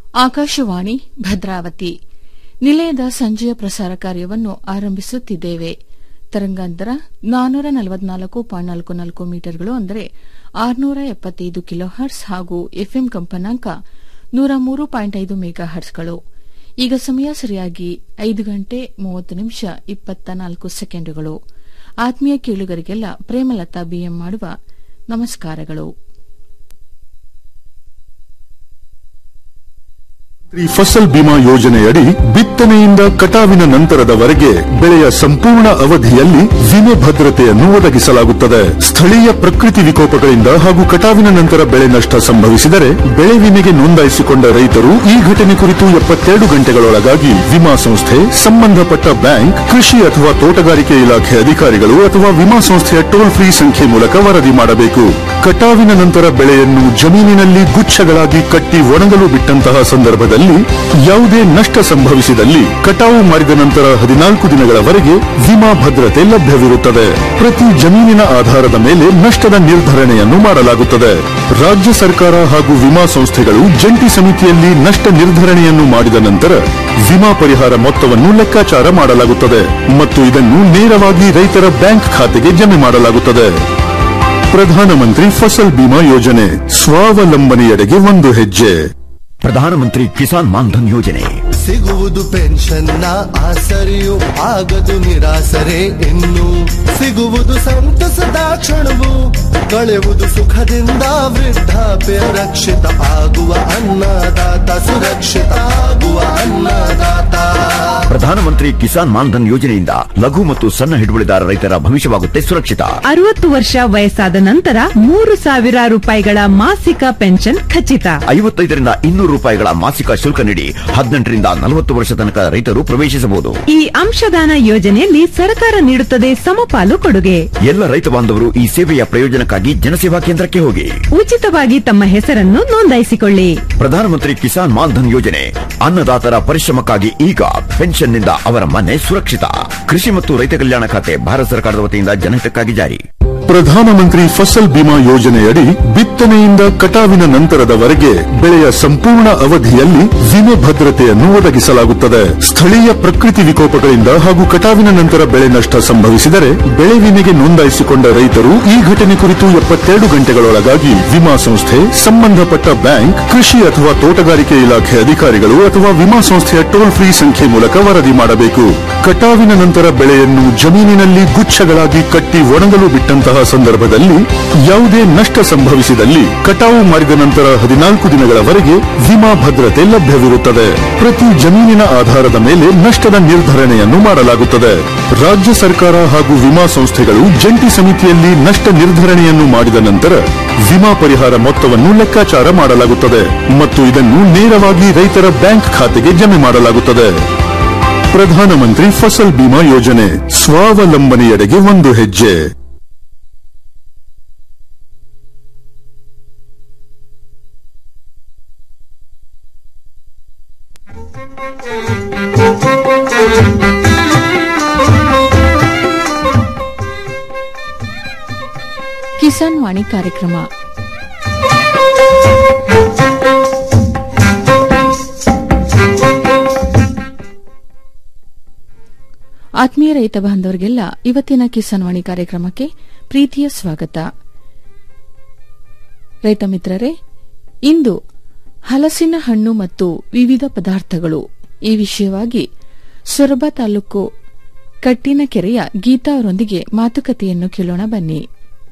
ಆಕಾಶವಾಣಿ ಭದ್ರಾವತಿ ನಿಲಯದ ಸಂಜೆಯ ಪ್ರಸಾರ ಕಾರ್ಯವನ್ನು ಆರಂಭಿಸುತ್ತಿದ್ದೇವೆ ತರಂಗಾಂತರ ನಾನ್ನೂರ ನಲವತ್ನಾಲ್ಕು ಪಾಯಿಂಟ್ ನಾಲ್ಕು ನಾಲ್ಕು ಮೀಟರ್ಗಳು ಅಂದರೆ ಆರುನೂರ ಎಪ್ಪತ್ತೈದು ಕಿಲೋ ಹರ್ಟ್ಸ್ ಹಾಗೂ ಎಫ್ಎಂ ಕಂಪನಾಂಕ ನೂರ ಮೂರು ಪಾಯಿಂಟ್ ಐದು ಮೆಗಾ ಹರ್ಟ್ಸ್ಗಳು ಈಗ ಸಮಯ ಸರಿಯಾಗಿ ಐದು ಗಂಟೆ ಮೂವತ್ತು ನಿಮಿಷ ಇಪ್ಪತ್ತ ನಾಲ್ಕು ಸೆಕೆಂಡುಗಳು ಆತ್ಮೀಯ ಕೇಳುಗರಿಗೆಲ್ಲ ಪ್ರೇಮಲತಾ ಬಿಎಂ ಮಾಡುವ ನಮಸ್ಕಾರಗಳು ಈ ಫಸಲ್ ಬಿಮಾ ಯೋಜನೆಯಡಿ ಬಿತ್ತನೆಯಿಂದ ಕಟಾವಿನ ನಂತರದವರೆಗೆ ಬೆಳೆಯ ಸಂಪೂರ್ಣ ಅವಧಿಯಲ್ಲಿ ವಿಮೆ ಭದ್ರತೆಯನ್ನು ಒದಗಿಸಲಾಗುತ್ತದೆ ಸ್ಥಳೀಯ ಪ್ರಕೃತಿ ವಿಕೋಪಗಳಿಂದ ಹಾಗೂ ಕಟಾವಿನ ನಂತರ ಬೆಳೆ ನಷ್ಟ ಸಂಭವಿಸಿದರೆ ಬೆಳೆ ವಿಮೆಗೆ ನೋಂದಾಯಿಸಿಕೊಂಡ ರೈತರು ಈ ಘಟನೆ ಕುರಿತು ಎಪ್ಪತ್ತೆರಡು ಗಂಟೆಗಳೊಳಗಾಗಿ ವಿಮಾ ಸಂಸ್ಥೆ ಸಂಬಂಧಪಟ್ಟ ಬ್ಯಾಂಕ್ ಕೃಷಿ ಅಥವಾ ತೋಟಗಾರಿಕೆ ಇಲಾಖೆ ಅಧಿಕಾರಿಗಳು ಅಥವಾ ವಿಮಾ ಸಂಸ್ಥೆಯ ಟೋಲ್ ಫ್ರೀ ಸಂಖ್ಯೆ ಮೂಲಕ ವರದಿ ಮಾಡಬೇಕು ಕಟಾವಿನ ನಂತರ ಬೆಳೆಯನ್ನು ಜಮೀನಿನಲ್ಲಿ ಗುಚ್ಛಗಳಾಗಿ ಕಟ್ಟಿ ಒಣಗಲು ಬಿಟ್ಟಂತಹ ಸಂದರ್ಭದಲ್ಲಿ ಯಾವುದೇ ನಷ್ಟ ಸಂಭವಿಸಿದಲ್ಲಿ ಕಟಾವು ಮಾಡಿದ ನಂತರ ಹದಿನಾಲ್ಕು ದಿನಗಳವರೆಗೆ ವಿಮಾ ಭದ್ರತೆ ಲಭ್ಯವಿರುತ್ತದೆ ಪ್ರತಿ ಜಮೀನಿನ ಆಧಾರದ ಮೇಲೆ ನಷ್ಟದ ನಿರ್ಧರಣೆಯನ್ನು ಮಾಡಲಾಗುತ್ತದೆ ರಾಜ್ಯ ಸರ್ಕಾರ ಹಾಗೂ ವಿಮಾ ಸಂಸ್ಥೆಗಳು ಜಂಟಿ ಸಮಿತಿಯಲ್ಲಿ ನಷ್ಟ ನಿರ್ಧರಣೆಯನ್ನು ಮಾಡಿದ ನಂತರ ವಿಮಾ ಪರಿಹಾರ ಮೊತ್ತವನ್ನು ಲೆಕ್ಕಾಚಾರ ಮಾಡಲಾಗುತ್ತದೆ ಮತ್ತು ಇದನ್ನು ನೇರವಾಗಿ ರೈತರ ಬ್ಯಾಂಕ್ ಖಾತೆಗೆ ಜಮೆ ಮಾಡಲಾಗುತ್ತದೆ ಪ್ರಧಾನಮಂತ್ರಿ ಫಸಲ್ ಬಿಮಾ ಯೋಜನೆ ಸ್ವಾವಲಂಬನೆಯೆಡೆಗೆ ಒಂದು ಹೆಜ್ಜೆ ಪ್ರಧಾನಮಂತ್ರಿ ಕಿಸಾನ್ ಮಾನ್ಧನ್ ಯೋಜನೆ ಸಿಗುವುದು ಪೆನ್ಷನ್ನ ಆಸರೆಯು ಆಗದು ನಿರಾಸರೆ ಇನ್ನು ಸಿಗುವುದು ಸಂತಸದ ಕ್ಷಣವು ಕಳೆಯುವುದು ಸುಖದಿಂದ ವೃದ್ಧಾಪ್ಯ ರಕ್ಷಿತ ಆಗುವ ಅನ್ನದಾತ ಸುರಕ್ಷಿತ ಆಗುವ ಅನ್ನದಾತ ಪ್ರಧಾನಮಂತ್ರಿ ಕಿಸಾನ್ ಮಾನ್ಧನ್ ಯೋಜನೆಯಿಂದ ಲಘು ಮತ್ತು ಸಣ್ಣ ಹಿಡುವಳಿದಾರ ರೈತರ ಭವಿಷ್ಯವಾಗುತ್ತೆ ಸುರಕ್ಷಿತ ಅರವತ್ತು ವರ್ಷ ವಯಸ್ಸಾದ ನಂತರ ಮೂರು ಸಾವಿರ ರೂಪಾಯಿಗಳ ಮಾಸಿಕ ಪೆನ್ಷನ್ ಖಚಿತ ಐವತ್ತೈದರಿಂದ ಇನ್ನೂರು ರೂಪಾಯಿಗಳ ಮಾಸಿಕ ಶುಲ್ಕ ನೀಡಿ ಹದಿನೆಂಟರಿಂದ ನಲವತ್ತು ವರ್ಷ ತನಕ ರೈತರು ಪ್ರವೇಶಿಸಬಹುದು ಈ ಅಂಶದಾನ ಯೋಜನೆಯಲ್ಲಿ ಸರ್ಕಾರ ನೀಡುತ್ತದೆ ಸಮಪಾಲು ಕೊಡುಗೆ ಎಲ್ಲ ರೈತ ಬಾಂಧವರು ಈ ಸೇವೆಯ ಪ್ರಯೋಜನಕ್ಕಾಗಿ ಜನಸೇವಾ ಕೇಂದ್ರಕ್ಕೆ ಹೋಗಿ ಉಚಿತವಾಗಿ ತಮ್ಮ ಹೆಸರನ್ನು ನೋಂದಾಯಿಸಿಕೊಳ್ಳಿ ಪ್ರಧಾನಮಂತ್ರಿ ಕಿಸಾನ್ ಮಾನ್ಧನ್ ಯೋಜನೆ ಅನ್ನದಾತರ ಪರಿಶ್ರಮಕ್ಕಾಗಿ ಈಗ ಪೆನ್ಷನ್ನಿಂದ ಅವರ ಮನೆ ಸುರಕ್ಷಿತ ಕೃಷಿ ಮತ್ತು ರೈತ ಕಲ್ಯಾಣ ಖಾತೆ ಭಾರತ ಸರ್ಕಾರದ ವತಿಯಿಂದ ಜನಹಿತಕ್ಕಾಗಿ ಜಾರಿ ಪ್ರಧಾನಮಂತ್ರಿ ಫಸಲ್ ಬಿಮಾ ಯೋಜನೆಯಡಿ ಬಿತ್ತನೆಯಿಂದ ಕಟಾವಿನ ನಂತರದವರೆಗೆ ಬೆಳೆಯ ಸಂಪೂರ್ಣ ಅವಧಿಯಲ್ಲಿ ವಿಮೆ ಭದ್ರತೆಯನ್ನು ಒದಗಿಸಲಾಗುತ್ತದೆ ಸ್ಥಳೀಯ ಪ್ರಕೃತಿ ವಿಕೋಪಗಳಿಂದ ಹಾಗೂ ಕಟಾವಿನ ನಂತರ ಬೆಳೆ ನಷ್ಟ ಸಂಭವಿಸಿದರೆ ಬೆಳೆ ವಿಮೆಗೆ ನೋಂದಾಯಿಸಿಕೊಂಡ ರೈತರು ಈ ಘಟನೆ ಕುರಿತು ಎಪ್ಪತ್ತೆರಡು ಗಂಟೆಗಳೊಳಗಾಗಿ ವಿಮಾ ಸಂಸ್ಥೆ ಸಂಬಂಧಪಟ್ಟ ಬ್ಯಾಂಕ್ ಕೃಷಿ ಅಥವಾ ತೋಟಗಾರಿಕೆ ಇಲಾಖೆ ಅಧಿಕಾರಿಗಳು ಅಥವಾ ವಿಮಾ ಸಂಸ್ಥೆಯ ಟೋಲ್ ಫ್ರೀ ಸಂಖ್ಯೆ ಮೂಲಕ ವರದಿ ಮಾಡಬೇಕು ಕಟಾವಿನ ನಂತರ ಬೆಳೆಯನ್ನು ಜಮೀನಿನಲ್ಲಿ ಗುಚ್ಛಗಳಾಗಿ ಕಟ್ಟಿ ಒಣಗಲು ಬಿಟ್ಟಂತಹ ಸಂದರ್ಭದಲ್ಲಿ ಯಾವುದೇ ನಷ್ಟ ಸಂಭವಿಸಿದಲ್ಲಿ ಕಟಾವು ಮಾಡಿದ ನಂತರ ಹದಿನಾಲ್ಕು ದಿನಗಳವರೆಗೆ ವಿಮಾ ಭದ್ರತೆ ಲಭ್ಯವಿರುತ್ತದೆ ಪ್ರತಿ ಜಮೀನಿನ ಆಧಾರದ ಮೇಲೆ ನಷ್ಟದ ನಿರ್ಧರಣೆಯನ್ನು ಮಾಡಲಾಗುತ್ತದೆ ರಾಜ್ಯ ಸರ್ಕಾರ ಹಾಗೂ ವಿಮಾ ಸಂಸ್ಥೆಗಳು ಜಂಟಿ ಸಮಿತಿಯಲ್ಲಿ ನಷ್ಟ ನಿರ್ಧರಣೆಯನ್ನು ಮಾಡಿದ ನಂತರ ವಿಮಾ ಪರಿಹಾರ ಮೊತ್ತವನ್ನು ಲೆಕ್ಕಾಚಾರ ಮಾಡಲಾಗುತ್ತದೆ ಮತ್ತು ಇದನ್ನು ನೇರವಾಗಿ ರೈತರ ಬ್ಯಾಂಕ್ ಖಾತೆಗೆ ಜಮೆ ಮಾಡಲಾಗುತ್ತದೆ ಪ್ರಧಾನಮಂತ್ರಿ ಫಸಲ್ ಬಿಮಾ ಯೋಜನೆ ಸ್ವಾವಲಂಬನೆಯೆಡೆಗೆ ಒಂದು ಹೆಜ್ಜೆ ಕಿಸಾನ್ ವಾಣಿ ಕಾರ್ಯಕ್ರಮ ಆತ್ಮೀಯ ರೈತ ಬಾಂಧವರಿಗೆಲ್ಲ ಇವತ್ತಿನ ಕಿಸಾನ್ ವಾಣಿ ಕಾರ್ಯಕ್ರಮಕ್ಕೆ ಪ್ರೀತಿಯ ಸ್ವಾಗತ ರೈತ ಮಿತ್ರರೇ ಇಂದು ಹಲಸಿನ ಹಣ್ಣು ಮತ್ತು ವಿವಿಧ ಪದಾರ್ಥಗಳು ಈ ವಿಷಯವಾಗಿ ಸೊರಬ ತಾಲೂಕು ಕಟ್ಟಿನಕೆರೆಯ ಗೀತಾ ಅವರೊಂದಿಗೆ ಮಾತುಕತೆಯನ್ನು ಕೇಳೋಣ ಬನ್ನಿ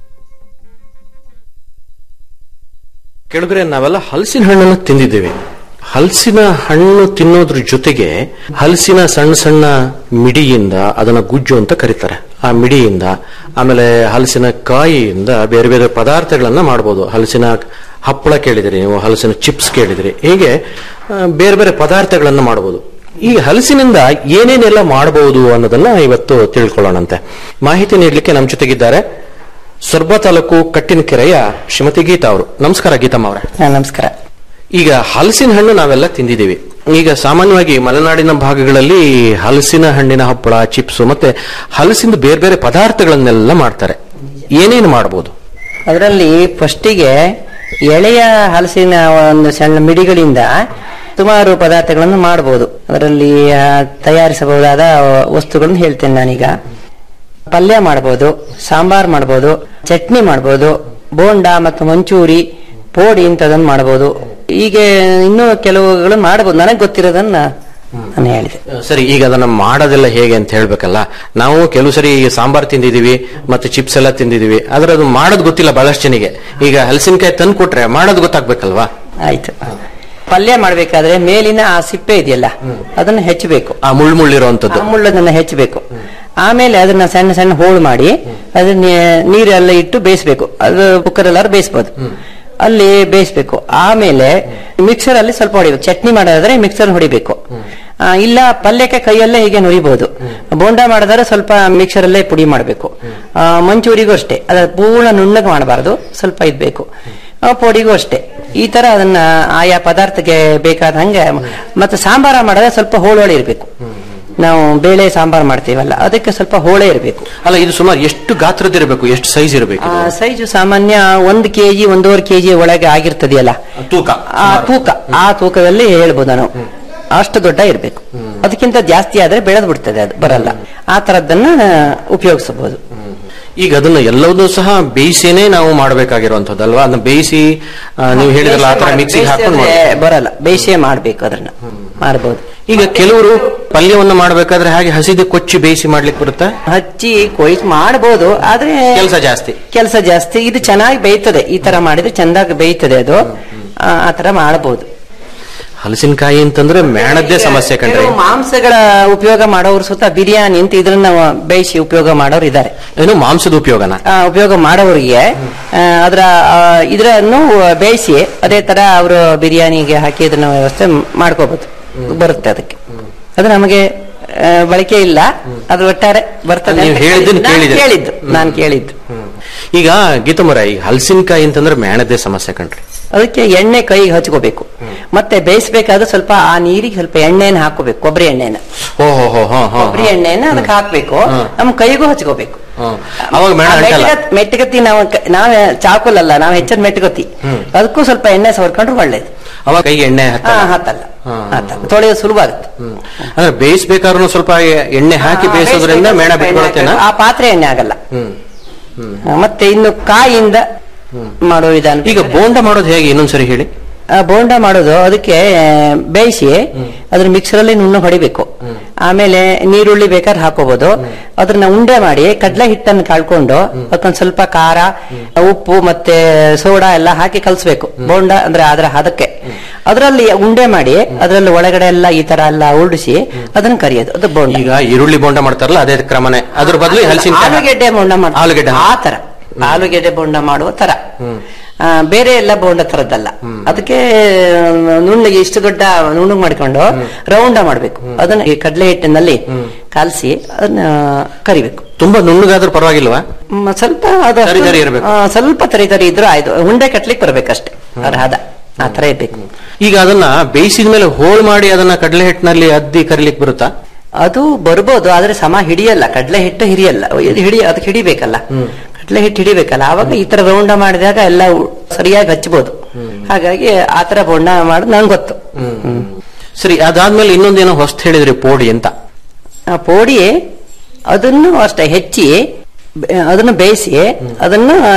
ಕೆಳಗರೆ ನಾವೆಲ್ಲ ಹಲಸಿನ ಹಣ್ಣನ್ನು ತಿಂದಿದ್ದೇವೆ ಹಲಸಿನ ಹಣ್ಣು ತಿನ್ನೋದ್ರ ಜೊತೆಗೆ ಹಲಸಿನ ಸಣ್ಣ ಸಣ್ಣ ಮಿಡಿಯಿಂದ ಅದನ್ನ ಗುಜ್ಜು ಅಂತ ಕರೀತಾರೆ ಆ ಮಿಡಿಯಿಂದ ಆಮೇಲೆ ಹಲಸಿನ ಕಾಯಿಯಿಂದ ಬೇರೆ ಬೇರೆ ಪದಾರ್ಥಗಳನ್ನ ಮಾಡಬಹುದು ಹಲಸಿನ ಹಪ್ಪಳ ಕೇಳಿದಿರಿ ನೀವು ಹಲಸಿನ ಚಿಪ್ಸ್ ಕೇಳಿದಿರಿ ಹೀಗೆ ಆ, ಬೇರೆ ಬೇರೆ ಪದಾರ್ಥಗಳನ್ನ ಮಾಡಬಹುದು ಈ ಹಲಸಿನಿಂದ ಏನೇನೆಲ್ಲ ಮಾಡಬಹುದು ಅನ್ನೋದನ್ನ ಇವತ್ತು ತಿಳ್ಕೊಳ್ಳೋಣಂತೆ ಮಾಹಿತಿ ನೀಡಲಿಕ್ಕೆ ನಮ್ಮ ಜೊತೆಗಿದ್ದಾರೆ ಸೊರ್ಬ ತಾಲೂಕು ಕಟ್ಟಿನಕೆರೆಯ ಶ್ರೀಮತಿ ಗೀತಾ ಅವರು ನಮಸ್ಕಾರ ಗೀತಮ್ಮ ಅವರೇ ಹಾ, ನಮಸ್ಕಾರ ಈಗ ಹಲಸಿನ ಹಣ್ಣು ನಾವೆಲ್ಲ ತಿಂದಿದ್ದೀವಿ ಈಗ ಸಾಮಾನ್ಯವಾಗಿ ಮಲೆನಾಡಿನ ಭಾಗಗಳಲ್ಲಿ ಹಲಸಿನ ಹಣ್ಣಿನ ಹಪ್ಪಳ ಚಿಪ್ಸ್ ಮತ್ತೆ ಹಲಸಿಂದ ಬೇರೆ ಬೇರೆ ಪದಾರ್ಥಗಳನ್ನೆಲ್ಲ ಮಾಡ್ತಾರೆ ಏನೇನು ಮಾಡಬಹುದು ಅದರಲ್ಲಿ ಫಸ್ಟಿಗೆ ಎಳೆಯ ಹಲಸಿನ ಒಂದು ಸಣ್ಣ ಮಿಡಿಗಳಿಂದ ಸುಮಾರು ಪದಾರ್ಥಗಳನ್ನು ಮಾಡಬಹುದು ಅದರಲ್ಲಿ ಆ, ತಯಾರಿಸಬಹುದಾದ ವಸ್ತುಗಳನ್ನು ಹೇಳ್ತೇನೆ ನಾನೀಗ ಪಲ್ಯ ಮಾಡಬಹುದು ಸಾಂಬಾರ್ ಮಾಡಬಹುದು ಚಟ್ನಿ ಮಾಡಬಹುದು ಬೋಂಡ ಮತ್ತು ಮಂಚೂರಿ ಪೋಡಿ ಇಂಥದನ್ನು ಮಾಡಬಹುದು ಹೀಗೆ ಇನ್ನೂ ಕೆಲವುಗಳು ಮಾಡಬಹುದು ನನಗೆ ಗೊತ್ತಿರೋದನ್ನ ನಾನು ಹೇಳಿದೆ ಸರಿ ಈಗ ಅದನ್ನ ಮಾಡೋದೆಲ್ಲ ಹೇಗೆ ಅಂತ ಹೇಳ್ಬೇಕಲ್ಲ ನಾವು ಕೆಲವು ಸರಿ ಸಾಂಬಾರ್ ತಿಂದಿದೀವಿ ಮತ್ತೆ ಚಿಪ್ಸ್ ಎಲ್ಲ ತಿಂದಿದೀವಿ ಆದ್ರೆ ಅದು ಮಾಡೋದು ಗೊತ್ತಿಲ್ಲ ಬಹಳಷ್ಟು ಜನಿಗೆ ಈಗ ಹಲಸಿನಕಾಯಿ ತಂದು ಕೊಟ್ರೆ ಮಾಡೋದು ಗೊತ್ತಾಗ್ಬೇಕಲ್ವಾ ಆಯ್ತು ಪಲ್ಯ ಮಾಡ್ಬೇಕಾದ್ರೆ ಮೇಲಿನ ಆ ಸಿಪ್ಪೆ ಇದೆಯಲ್ಲ ಅದನ್ನ ಹೆಚ್ಚಬೇಕು ಆ ಮುಳ್ಳು ಮುಳ್ಳಿರುವಂತದ್ದು ಆ ಮುಳ್ಳದನ್ನ ಹೆಚ್ಚಬೇಕು ಆಮೇಲೆ ಅದನ್ನ ಸಣ್ಣ ಸಣ್ಣ ಹೋಳು ಮಾಡಿ ಅದನ್ನ ನೀರೆಲ್ಲ ಇಟ್ಟು ಬೇಯಿಸ್ಬೇಕು ಅದು ಕುಕ್ಕರ್ ಎಲ್ಲಾರು ಬೇಯಿಸ್ಬೋದು ಅಲ್ಲಿ ಬೇಯಿಸ್ಬೇಕು ಆಮೇಲೆ ಮಿಕ್ಸರ್ ಅಲ್ಲಿ ಸ್ವಲ್ಪ ಹೊಡಿಬೇಕು ಚಟ್ನಿ ಮಾಡೋದಾದ್ರೆ ಮಿಕ್ಸರ್ ಹೊಡಿಬೇಕು ಆ, ಇಲ್ಲ ಪಲ್ಯಕ್ಕೆ ಕೈಯಲ್ಲೇ ಹೀಗೆ ನುರಿಬಹುದು ಬೋಂಡ ಮಾಡಿದ್ರೆ ಸ್ವಲ್ಪ ಮಿಕ್ಸರ್ ಅಲ್ಲೇ ಪುಡಿ ಮಾಡಬೇಕು ಮಂಚೂರಿಗೂ ಅಷ್ಟೇ ಅದ ಪೂರ್ಣ ನುಣ್ಣಗೆ ಮಾಡಬಾರ್ದು ಸ್ವಲ್ಪ ಇದ್ಬೇಕು ಆ, ಪುಡಿಗೂ ಅಷ್ಟೇ ಈ ತರ ಅದನ್ನ ಆಯಾ ಪದಾರ್ಥಕ್ಕೆ ಬೇಕಾದ ಹಂಗೆ ಮತ್ತೆ ಸಾಂಬಾರ ಮಾಡಿದ್ರೆ ಸ್ವಲ್ಪ ಹೋಳೋಳಿ ಇರಬೇಕು ನಾವು ಬೇಳೆ ಸಾಂಬಾರ್ ಮಾಡ್ತೀವಲ್ಲ ಅದಕ್ಕೆ ಸ್ವಲ್ಪ ಹೋಳೆ ಇರಬೇಕು ಅಲ್ಲ ಇದು ಸುಮಾರು ಎಷ್ಟು ಗಾತ್ರದಿರಬೇಕು ಎಷ್ಟು ಸೈಜ್ ಇರಬೇಕು ಇದು? ಸೈಜು ಸಾಮಾನ್ಯ ಒಂದು ಕೆಜಿ ಒಂದೂವರೆ ಕೆಜಿ ಒಳಗೆ ಆಗಿರ್ತದೆಯಲ್ಲ ತೂಕ ಆ ತೂಕ ಆ ತೂಕದಲ್ಲಿ ಹೇಳ್ಬೋದು ನಾವು ಅಷ್ಟು ದೊಡ್ಡ ಇರಬೇಕು ಅದಕ್ಕಿಂತ ಜಾಸ್ತಿ ಆದ್ರೆ ಬೆಳೆದು ಬಿಡ್ತದೆ ಅದು ಬರಲ್ಲ ಆ ತರದ್ದನ್ನ ಉಪಯೋಗಿಸಬಹುದು ಈಗ ಅದನ್ನ ಎಲ್ಲವನ್ನೂ ಸಹ ಬೇಯಿಸಿನೇ ನಾವು ಮಾಡಬೇಕಾಗಿರುವಂತದ್ದಲ್ವಾ ಅದನ್ನ ಬೇಯಿಸಿ ಆ, ನೀವು ಹೇಳಿದ್ರಲ್ಲ ಆ ತರ ಮಿಕ್ಸಿಗೆ ಹಾಕೊಂಡು ಬೇಯಿಸಿ ಮಾಡ್- ಆದ್ರೆ ಬರಲ್ಲ ಬೇಯಿಸೇ ಮಾಡ್ಬೇಕು ಅದನ್ನ ಮಾಡಬಹುದು ಈಗ ಕೆಲವರು ಪಲ್ಯವನ್ನ ಮಾಡಬೇಕಾದ್ರೆ ಹಾಗೆ ಹಸಿದು ಕೊಚ್ಚಿ ಬೇಯಿಸಿ ಮಾಡ್ಲಿಕ್ಕೆ ಬರುತ್ತಾ ಹಚ್ಚಿ ಕೊಯ್ಸ್ ಮಾಡಬಹುದು ಆದ್ರೆ ಕೆಲಸ ಜಾಸ್ತಿ ಕೆಲಸ ಜಾಸ್ತಿ ಇದು ಚೆನ್ನಾಗಿ ಬೇಯ್ತದೆ ಈ ತರ ಮಾಡಿದ್ರೆ ಚೆಂದಾಗಿ ಬೇಯ್ತದೆ ಅದು ಆ ಆ ತರ ಮಾಡಬಹುದು ಹಲಸಿನಕಾಯಿ ಅಂತಂದ್ರೆ ಮೇಣದ್ದೇ ಸಮಸ್ಯೆ ಕಂಡ್ರೆ ಕೆಲವು ಮಾಂಸಗಳ ಉಪಯೋಗ ಮಾಡೋರು ಸುತ್ತ ಬಿರಿಯಾನಿ ಅಂತ ಇದ್ರನ್ನ ಬೇಯಿಸಿ ಉಪಯೋಗ ಮಾಡೋರು ಇದ್ದಾರೆ ಏನು ಮಾಂಸದ ಉಪಯೋಗನ ಆ, ಉಪಯೋಗ ಮಾಡೋರಿಗೆ ಆ, ಅದರ ಆ, ಇದನ್ನು ಬೇಯಿಸಿ ಅದೇ ತರ ಅವರು ಬಿರಿಯಾನಿಗೆ ಹಾಕಿ ಇದನ್ನ ವ್ಯವಸ್ಥೆ ಮಾಡ್ಕೋಬಹುದು ಬರುತ್ತೆ ಅದಕ್ಕೆ ಅದು ನಮಗೆ ಆ, ಬಳಕೆ ಇಲ್ಲ ಅದು ಒಟ್ಟಾರೆ ಬರ್ತದೆ ನೀವು ಅಂತ ಹೇಳಿದ್ದನ್ನ ನಾನು ಕೇಳಿದೆ. ಕೇಳಿದ್ದು ನಾನು ಕೇಳಿದ್ದು ಈಗ ಗೀತಮರ ಈಗ ಹಲಸಿನಕಾಯಿ ಅಂತಂದ್ರೆ ಮೇಣದ್ದೇ ಸಮಸ್ಯೆ ಕಂಡ್ರಿ ಅದಕ್ಕೆ ಎಣ್ಣೆ ಕೈಗೆ ಹಚ್ಕೋಬೇಕು ಮತ್ತೆ ಬೇಯಿಸ್ಬೇಕಾದ್ರೆ ಸ್ವಲ್ಪ ಆ ನೀರಿಗೆ ಸ್ವಲ್ಪ ಎಣ್ಣೆನ ಹಾಕೋಬೇಕು ಕೊಬ್ಬರಿ ಎಣ್ಣೆನ ಓ ಹೋ ಹೋ ಹೋ ಹೋ ಕೊಬ್ಬರಿ ಎಣ್ಣೆನ ಅದಕ್ಕೆ ಹಾಕ್ಬೇಕು ನಮ್ ಕೈಗೂ ಹಚ್ಕೋಬೇಕು ಅವಾಗ ಮೇಣ ಆ ಅಂಟಲ್ಲ ಮೆಟ್ಗತ್- ಮೆಟ್ಗತ್ತಿ ನಾವು ಕ- ನಾವೇ ಚಾಕುಲಲ್ಲ ನಾವು ಹೆಚ್ಚದ ಮೆಟ್ಗತ್ತಿ ಅದಕ್ಕೂ ಸ್ವಲ್ಪ ಎಣ್ಣೆ ಸವರ್ಕೊಂಡ್ರೆ ಒಳ್ಳೇದು ಅವಾಗ ಕೈಗೆ ಎಣ್ಣೆ ಹಾ ಹತ್ತಲ್ಲ ಹತ್ತಲ್ಲ ಹತ್ತಲ್ಲ ತೊಳೆಯೋದು ಸುಲಭ ಆಗುತ್ತೆ ಅಂದ್ರೆ ಬೇಯಿಸ್ಬೇಕಾದ್ರೂ ಸ್ವಲ್ಪ ಎಣ್ಣೆ ಹಾಕಿ ಹಾ, ಬೇಯಿಸೋದ್ರಿಂದ ಬೇಯಿಸ್ಬೇಕು, ಮೇಣ ಸ್ವಲ್ಪ ಎಣ್ಣೆ ಬಿಟ್ಕೊಳತ್ತೇನ ಹಾಕ್ಬೇಕು. ಆ ಪಾತ್ರೆ ಎಣ್ಣೆ ಆಗಲ್ಲ ಆ, ಮತ್ತೆ ಇನ್ನು ಕಾಯಿಂದ ಮಾಡೋ ವಿಧಾನ ಈಗ ಬೋಂಡ ಮಾಡೋದು ಹೇಗೆ ಇನ್ನೊಂದ್ಸರಿ ಹೇಳಿ ಆ, ಬೋಂಡ ಮಾಡೋದು ಅದಕ್ಕೆ ಆ, ಬೇಯಿಸಿ ಅದ್ರ ಮಿಕ್ಸರ್ ಅಲ್ಲಿ ನುಣ್ಣಗೆ ಹೊಡಿಬೇಕು ಆಮೇಲೆ ನೀರುಳ್ಳಿ ಬೇಕಾದ್ರೆ ಹಾಕೋಬಹುದು ಅದ್ರನ್ನ ಉಂಡೆ ಮಾಡಿ ಕಡ್ಲೆ ಹಿಟ್ಟನ್ನು ಕಳ್ಕೊಂಡು ಅದಕ್ಕೊಂದ್ ಸ್ವಲ್ಪ ಖಾರ ಉಪ್ಪು ಮತ್ತೆ ಸೋಡಾ ಎಲ್ಲ ಹಾಕಿ ಕಲ್ಸ್ಬೇಕು ಬೋಂಡ ಅಂದ್ರೆ ಅದರ ಹದಕ್ಕೆ ಅದರಲ್ಲಿ ಉಂಡೆ ಮಾಡಿ ಅದರಲ್ಲಿ ಒಳಗಡೆ ಎಲ್ಲ ಈ ತರ ಎಲ್ಲ ಉರುಳಿಸಿ ಅದನ್ನ ಕರಿಯೋದು ಅದು ಬೋಂಡ ಈಗ ಈರುಳ್ಳಿ ಬೋಂಡ ಮಾಡ್ತಾರಲ್ಲ ಅದೇ ಕ್ರಮನೇ ಅದ್ರ ಬದಲು ಹಲಸಿನಕಾಯಿ ಆಲೂಗೆಡ್ಡೆ ಬೋಂಡ ಮಾಡ್ತಾರೆ ಆಲೂಗೆಡ್ಡೆ. ಆ ತರ ಆಲೂಗೆಡ್ಡೆ ಬೋಂಡ ಮಾಡುವ ತರ ಆ, ಬೇರೆ ಎಲ್ಲ ಬೋಂಡ ತರದ್ದಲ್ಲ ಅದಕ್ಕೆ ನುಣ್ಣಗೆ ಇಷ್ಟು ದೊಡ್ಡ ನುಣ್ಣಗೆ ಮಾಡ್ಕೊಂಡು ರೌಂಡ ಮಾಡ್ಬೇಕು ಅದನ್ನ ಈ ಕಡಲೆ ಹಿಟ್ಟಿನಲ್ಲಿ ಕಲಸಿ ಅದನ್ನ ಕರಿಬೇಕು ತುಂಬಾ ನುಣ್ಣಗಾದ್ರೂ ಪರವಾಗಿಲ್ವಾ ಮ್, ಸ್ವಲ್ಪ ಅದು ತರಿ ತರಿ ಇರ್ಬೇಕು. ಆ, ಸ್ವಲ್ಪ ತರಿ ತರಿ ಇದ್ರೂ ಆಯ್ತು ಉಂಡೆ ಕಟ್ಲಿಕ್ಕೆ ಬರ್ಬೇಕಷ್ಟೇ ಅದ್ರ ಹದ ಆ ತರ ಇರ್ಬೇಕು ಈಗ ಅದನ್ನ ಬೇಯಿಸಿದ ಮೇಲೆ ಹೋಳ್ ಮಾಡಿ ಅದನ್ನ ಕಡಲೆ ಹಿಟ್ಟಿನಲ್ಲಿ ಅದ್ದಿ ಕರಿಲಿಕ್ಕೆ ಬರುತ್ತಾ ಅದು ಬರ್ಬೋದು ಆದ್ರೆ ಸಮ ಹಿಡಿಯಲ್ಲ ಕಡಲೆ ಹಿಟ್ಟು ಹಿಡಿಯಲ್ಲ ಇದು ಹಿಡಿ ಅದಕ್ಕೆ ಹಿಡಿಬೇಕಲ್ಲ ಕಡಲೆ ಹಿಟ್ಟು ಹಿಡಿಬೇಕಲ್ಲ ಆವಾಗ ಈ ತರ ರೌಂಡ ಮಾಡಿದಾಗ ಎಲ್ಲ ಉ- ಸರಿಯಾಗಿ ಹಚ್ಬೋದು ಹಾಗಾಗಿ ಆ ತರ ಬೋಂಡ ಮಾಡೋದು ನಂಗೆ ಗೊತ್ತು ಹ್ಮ್. ಸರಿ ಅದಾದ್ಮೇಲೆ ಇನ್ನೊಂದೇನೋ ಹೊಸ್ತು ಹೇಳಿದ್ರಿ ಪೋಡಿ ಅಂತ ಆ ಪೋಡಿ ಅದನ್ನು ಅಷ್ಟೇ ಹೆಚ್ಚಿ ಬೆ- ಅದನ್ನು ಬೇಯಿಸಿ ಅದನ್ನು ಆ,